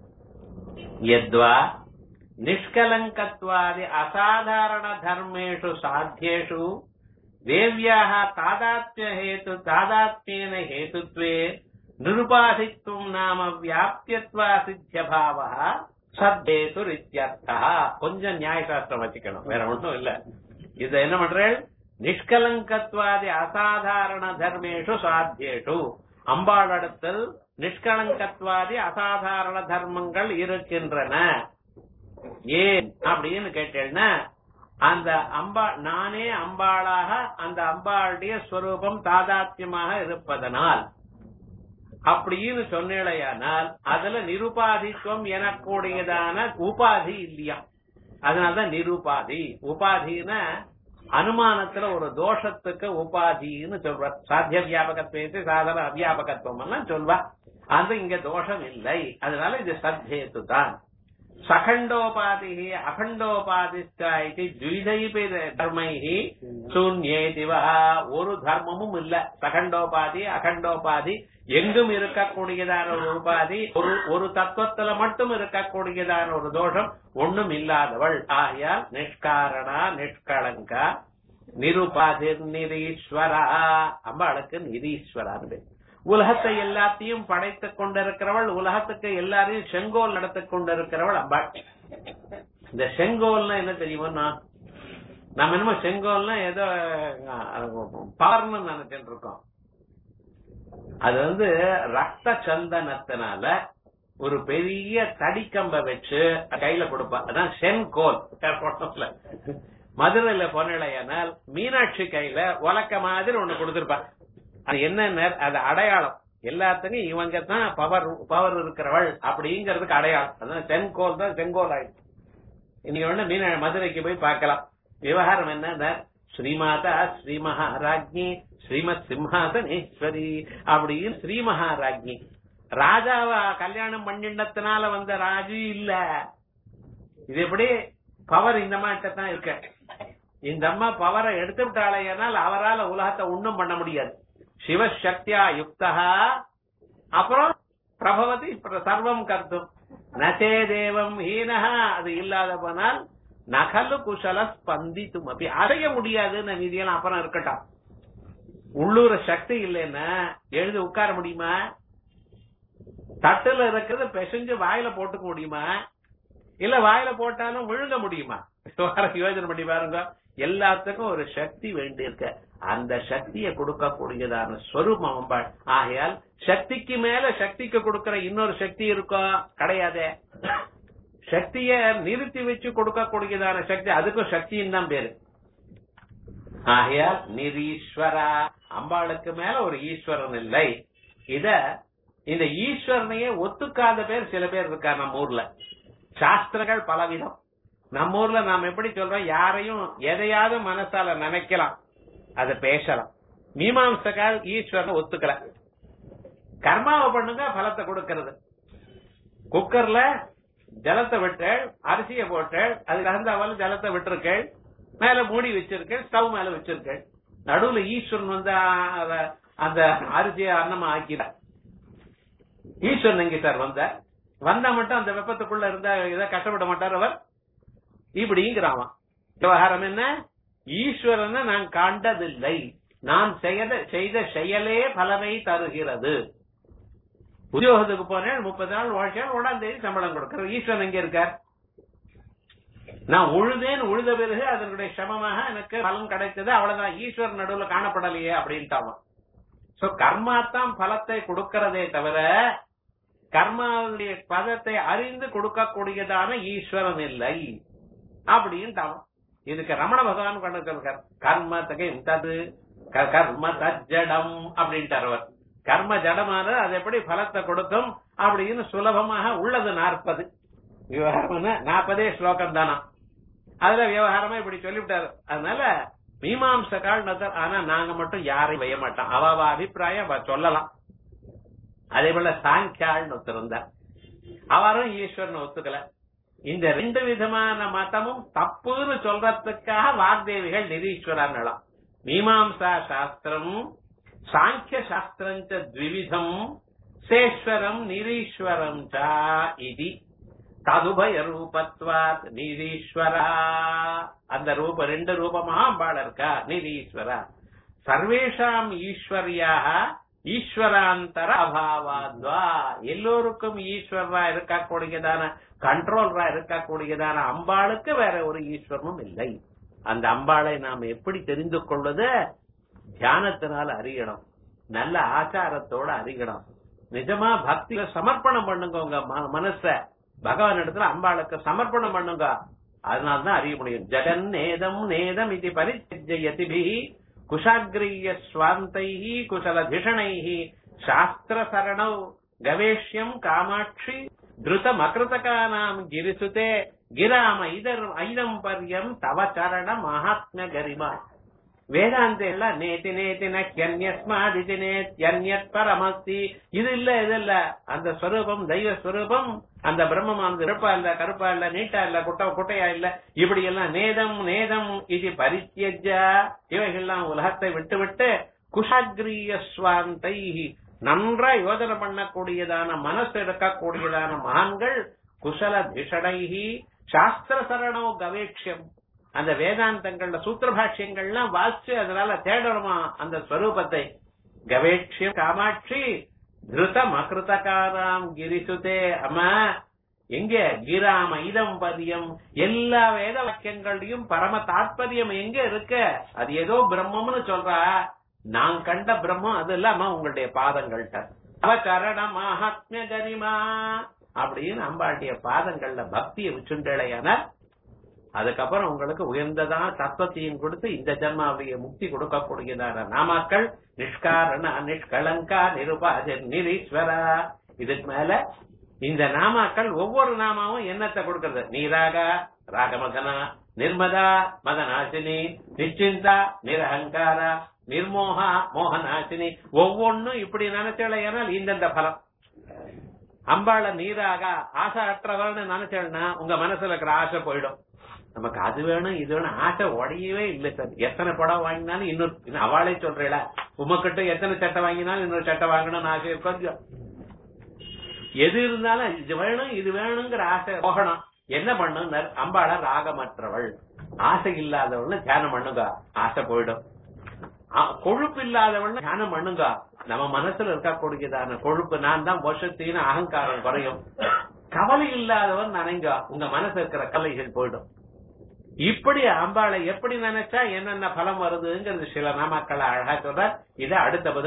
யத்வா நிஷ்கலங்கத்வாதி அசாதாரண தர்மேஷு சாத்தியேஷு தேவியாக தாதாத்மிய ஹேது தாதாத்மியன ஹேதுத்வே நிருபாதித்துவம் நாம வியாபியத்வா சித்தியபாவ சத்தேது இத்தியர்த்தா கொஞ்சம் நியாயசாஸ்திரம் வச்சுக்கணும் வேற ஒன்றும் இல்ல இது என்ன பண்றேன் நிஷ்கலங்கத்வாதி அசாதாரண தர்மேஷு சாத்தியேஷு அம்பாளிடத்தில் நிஷ்கலங்கத்வாதி அசாதாரண தர்மங்கள் இருக்கின்றன ஏன் அப்படின்னு கேட்டேன்னா அந்த அம்பா நானே அம்பாளாக அந்த அம்பாளுடைய ஸ்வரூபம் தாதாத்யமாக இருப்பதனால் அப்படின்னு சொன்னேடையானால் அதுல நிருபாதித்துவம் எனக்கூடியதான உபாதி இல்லையா அதனாலதான் நிருபாதி உபாதினா அனுமானத்துல ஒரு தோஷத்துக்கு உபாதின்னு சொல்ற சாத்திய வியாபகத்துவத்தை சாதன அவியாபகத்துவம் எல்லாம் சொல்வா அது இங்க தோஷம் இல்லை அதனால இது சத்தேத்து தான் சகண்டோபாதி அகண்டோபாதிஷ்ட இது த்விதைபி தர்மைஹி சூன்யேதிவா ஒரு தர்மமும் இல்ல சகண்டோபாதி அகண்டோபாதி எங்கும் இருக்கக்கூடியதான ஒரு உபாதி ஒரு ஒரு தத்துவத்துல மட்டும் இருக்கக்கூடியதான ஒரு தோஷம் ஒண்ணும் இல்லாதவள் ஆகையால் நிஷ்காரணா நிஷ்கலங்கா நிருபாதிர் நிரீஸ்வரா அம்பாளுக்கு நிரீஸ்வரான்னு பேர். உலகத்தை எல்லாத்தையும் படைத்துக் கொண்டிருக்கிறவள் உலகத்துக்கு எல்லாரையும் செங்கோல் நடத்திக் கொண்டிருக்கிறவள் அம்பாள் இந்த செங்கோல்னா என்ன தெரியுமா நம்ம என்னமோ செங்கோல்னா ஏதோ பவர்னு நினைச்சிட்டு இருக்கோம் அது வந்து ரத்த சந்தனத்தினால ஒரு பெரிய தடிக்கம்ப வச்சு கையில கொடுப்பா அதான் செங்கோல் மதுரையில பொன்னிலையானால் மீனாட்சி கையில உலக்க மாதிரி ஒண்ணு கொடுத்திருப்பா அது என்ன அது அடையாளம் எல்லாத்துக்கும் இவங்க தான் பவர் பவர் இருக்கிறவள் அப்படிங்கறதுக்கு அடையாளம் அதான் செங்கோல் தான் செங்கோல் ஆயிடுச்சு இன்னைக்கு ஒண்ணு மீன மதுரைக்கு போய் பார்க்கலாம் விவகாரம் என்ன ஸ்ரீமாதா ஸ்ரீ மகாராஜ்ஞி ஸ்ரீமத் சிம்ஹாசனேஸ்வரி அப்படின்னு ஸ்ரீ மகாராஜ்ஞி ராஜாவ கல்யாணம் பண்ணினத்தினால வந்த ராஜு இல்ல இது எப்படி பவர் இந்த மாதிரி தான் இருக்க இந்த அம்மா பவரை எடுத்து விட்டாலேனால் அவரால் உலகத்தை ஒண்ணும் பண்ண முடியாது சிவசக்தியா யுக்தா அப்புறம் பிரபவதி சர்வம் கர்த்தும் நசே தேவம் ஹீனஹா அது இல்லாத போனால் நகலு குசல ஸ்பந்தித்தும் அப்படி அடைய முடியாதுன்னு நிதியெல்லாம் அப்புறம் இருக்கட்டும் உள்ளூர சக்தி இல்லைன்னா எழுதி உட்கார முடியுமா தட்டுல இருக்கிறத பிசைஞ்சு வாயில போட்டுக்க முடியுமா இல்ல வாயில போட்டாலும் விழுங்க முடியுமா யோஜனை பண்ணி பாருங்க எல்லாத்துக்கும் ஒரு சக்தி வேண்டி இருக்க அந்த சக்தியை கொடுக்கக்கூடியதான ஸ்வரூபம் அம்பாள் ஆகையால் சக்திக்கு மேல சக்திக்கு கொடுக்கிற இன்னொரு சக்தி இருக்கும் கிடையாதே சக்திய நிறுத்தி வச்சு கொடுக்கக்கூடியதான சக்தி அதுக்கும் சக்தியும் தான் பேரு ஆகையால் நிரீஸ்வரா அம்பாளுக்கு மேல ஒரு ஈஸ்வரன் இல்லை இத இந்த ஈஸ்வரனையே ஒத்துக்காத பேர் சில பேர் இருக்கா நம்ம ஊர்ல சாஸ்திரங்கள் பலவிதம் நம்ம ஊர்ல நாம் எப்படி சொல்றோம் யாரையும் எதையாவது மனசால நினைக்கலாம் அதை பேசலாம் மீமாம்சக்கால் ஈஸ்வரனை ஒத்துக்கல கர்மாவை பண்ணுங்க பலத்தை கொடுக்கறது குக்கர்ல ஜலத்தை விட்டேள் அரிசியை போட்டேள் அது கலந்தாவல் ஜலத்தை விட்டிருக்கேள் மேல மூடி வச்சிருக்கேன் ஸ்டவ் மேல வச்சிருக்கேன் நடுவுல ஈஸ்வரன் வந்து அந்த அரிசியை அன்னமா ஆக்கிட ஈஸ்வரன் எங்க சார் வந்த வந்தா மட்டும் அந்த வெப்பத்துக்குள்ள இருந்தா இதை கஷ்டப்பட மாட்டார் அவர் இப்படிங்கிறான் விவகாரம் என்ன ஈஸ்வரனை நான் காண்டதில்லை நான் செய்த செய்த செயலே பலனை தருகிறது உத்தியோகத்துக்கு போனேன் முப்பது நாள் வாழ்க்கையால் ஒன்றாம் தேதி சம்பளம் கொடுக்கிற ஈஸ்வரன் எங்க இருக்கார் நான் உழுதேன் உழுத பிறகு அதனுடைய சமமாக எனக்கு பலன் கிடைத்தது அவ்வளவுதான் ஈஸ்வரன் நடுவுல காணப்படலையே அப்படின்ட்டாமா சோ கர்மா தான் பலத்தை கொடுக்கிறதே தவிர கர்மாவுடைய பதத்தை அறிந்து கொடுக்கக்கூடியதான ஈஸ்வரன் இல்லை அப்படின்ட்டான் இதுக்கு ரமண பகவான் கொண்டு சொல்றார் கர்ம தகை தது கர்ம தஜடம் அப்படின்ட்டார் அவர் கர்ம ஜடமான அது எப்படி பலத்தை கொடுக்கும் அப்படின்னு சுலபமாக உள்ளது நாற்பது விவகாரம் நாற்பதே ஸ்லோகம் தானா அதுல விவகாரமா இப்படி சொல்லிவிட்டாரு அதனால மீமாம்ச கால் ஆனா நாங்க மட்டும் யாரையும் வைய மாட்டோம் அவ அபிப்பிராயம் அவ சொல்லலாம் அதே போல சாங்கியாள்னு ஒருத்தர் இருந்தார் அவரும் ஈஸ்வரன் ஒத்துக்கல இந்த ரெண்டு விதமான மதமும் தப்புன்னு சொல்றதுக்காக வாக்தேவிகள் நிரீஸ்வரன்லாம் மீமாம்சா சாஸ்திரம் சாங்கிய சாஸ்திரம் த்விவிதம் சேஸ்வரம் நிரீஸ்வரம் சா இது ததுபய ரூபத்வாத் நிரீஸ்வரா அந்த ரூப ரெண்டு ரூபமா அம்பாள் இருக்கா நிரீஸ்வரா சர்வேஷாம் ஈஸ்வரியாக ஈஸ்வராந்தர அபாவாத்வா எல்லோருக்கும் ஈஸ்வரா இருக்கக்கூடியதான கண்ட்ரோலரா இருக்கக்கூடியதான அம்பாளுக்கு வேற ஒரு ஈஸ்வரனும் இல்லை அந்த அம்பாளை நாம் எப்படி தெரிந்து கொள்வது தியானத்தினால அறியணும் நல்ல ஆச்சாரத்தோட அறியணும் நிஜமா பக்தியில சமர்ப்பணம் பண்ணுங்க உங்க ம- மனச பகவான் இடத்துல அம்பாளுக்கு சமர்ப்பணம் பண்ணுங்க அதனால்தான் அறிய முடியும் ஜெகன் நேதம் நேதம் இது பரிச்சயதிபி குஷாகிரிய ஸ்வாந்தைஹி குசல திஷணைஹி சாஸ்திர சரணௌ கவேஷ்யம் காமாட்சி திருதம் அகிருதகானாம் கிரிசுதே கிராம இதர் ஐதம் பர்யம் தவ சரண மகாத்ம கரிமா வேதாந்த எல்லாம் நேத்தி நேத்தின கியன்யஸ்மாதிதி நேத்யன்யத் பரமஸ்தி இது இல்ல இது இல்ல அந்த ஸ்வரூபம் தெய்வ ஸ்வரூபம் அந்த பிரம்மம் அந்த இருப்பா இல்ல கருப்பா இல்ல நீட்டா இல்ல குட்ட குட்டையா இல்ல இப்படி எல்லாம் நேதம் நேதம் இது பரித்தியஜா இவைகள்லாம் உலகத்தை விட்டு விட்டு குஷாகிரிய ஸ்வாந்தை நன்றா யோஜனை பண்ணக்கூடியதான மனசு எடுக்கக்கூடியதான மகான்கள் குசல திஷடைஹி சாஸ்திர சரணோ கவேக்ஷம் அந்த வேதாந்தங்கள்ல சூத்திர பாஷ்யங்கள்லாம் வாசிச்சு அதனால தேடணுமா அந்த ஸ்வரூபத்தை கவேட்சியம் காமாட்சி திருதம் அகிருதகாராம் கிரிசுதே அம்மா எங்க கிராம இதம் பதியம் எல்லா வேத வாக்கியங்களையும் பரம தாத்பரியம் எங்க இருக்க அது ஏதோ பிரம்மம்னு சொல்றா நான் கண்ட பிரம்மம் அது இல்லாம உங்களுடைய பாதங்கள்ட்ட அவகரண மகாத்மிய கரிமா அப்படின்னு அம்பாட்டிய பாதங்கள்ல பக்தியை வச்சுண்டலையான அதுக்கப்புறம் உங்களுக்கு உயர்ந்ததான தத்துவத்தையும் கொடுத்து இந்த ஜென்மாவுடைய முக்தி கொடுக்கக்கூடியதான நாமாக்கள் நிஷ்காரண நிஷ்கலங்கா நிருபாஜ நிரீஸ்வரா இதுக்கு மேல இந்த நாமாக்கள் ஒவ்வொரு நாமாவும் என்னத்தை கொடுக்கறது நீராகா ராகமதனா நிர்மதா மதநாசினி நிச்சிந்தா நிரஹங்காரா நிர்மோகா மோகநாசினி ஒவ்வொன்னும் இப்படி நினைச்சலையானால் இந்தந்த பலம் அம்பாள நீராக ஆசை அற்றவர்னு நினைச்சேன்னா உங்க மனசுல இருக்கிற ஆசை போயிடும் நமக்கு அது வேணும் இது வேணும் ஆசை உடையவே இல்லை சார் எத்தனை படம் வாங்கினாலும் இன்னொரு இன்னும் அவளே சொல்றேல உமக்கிட்ட எத்தனை சட்டை வாங்கினாலும் இன்னொரு சட்டை வாங்கணும்னு ஆசை இருக்கும் கொஞ்சம் எது இருந்தாலும் இது வேணும் இது வேணுங்கிற ஆசை போகணும் என்ன பண்ணும் அம்பாள ராகமற்றவள் ஆசை இல்லாதவள் தியானம் பண்ணுங்க ஆசை போயிடும் ஆ- கொழுப்பு இல்லாதவள் தியானம் பண்ணுங்க நம்ம மனசுல இருக்கக்கூடியதான கொழுப்பு நான் தான் வருஷத்தின்னு அகங்காரம் குறையும் கவலை இல்லாதவன் நினைங்க உங்க மனசு இருக்கிற கவலைகள் போயிடும் இப்படி அம்பாளை எப்படி நினைச்சா என்னென்ன பலம் வருதுங்கிறது சில நாமக்களை அழகா சொல்ற இதை அடுத்த பதில்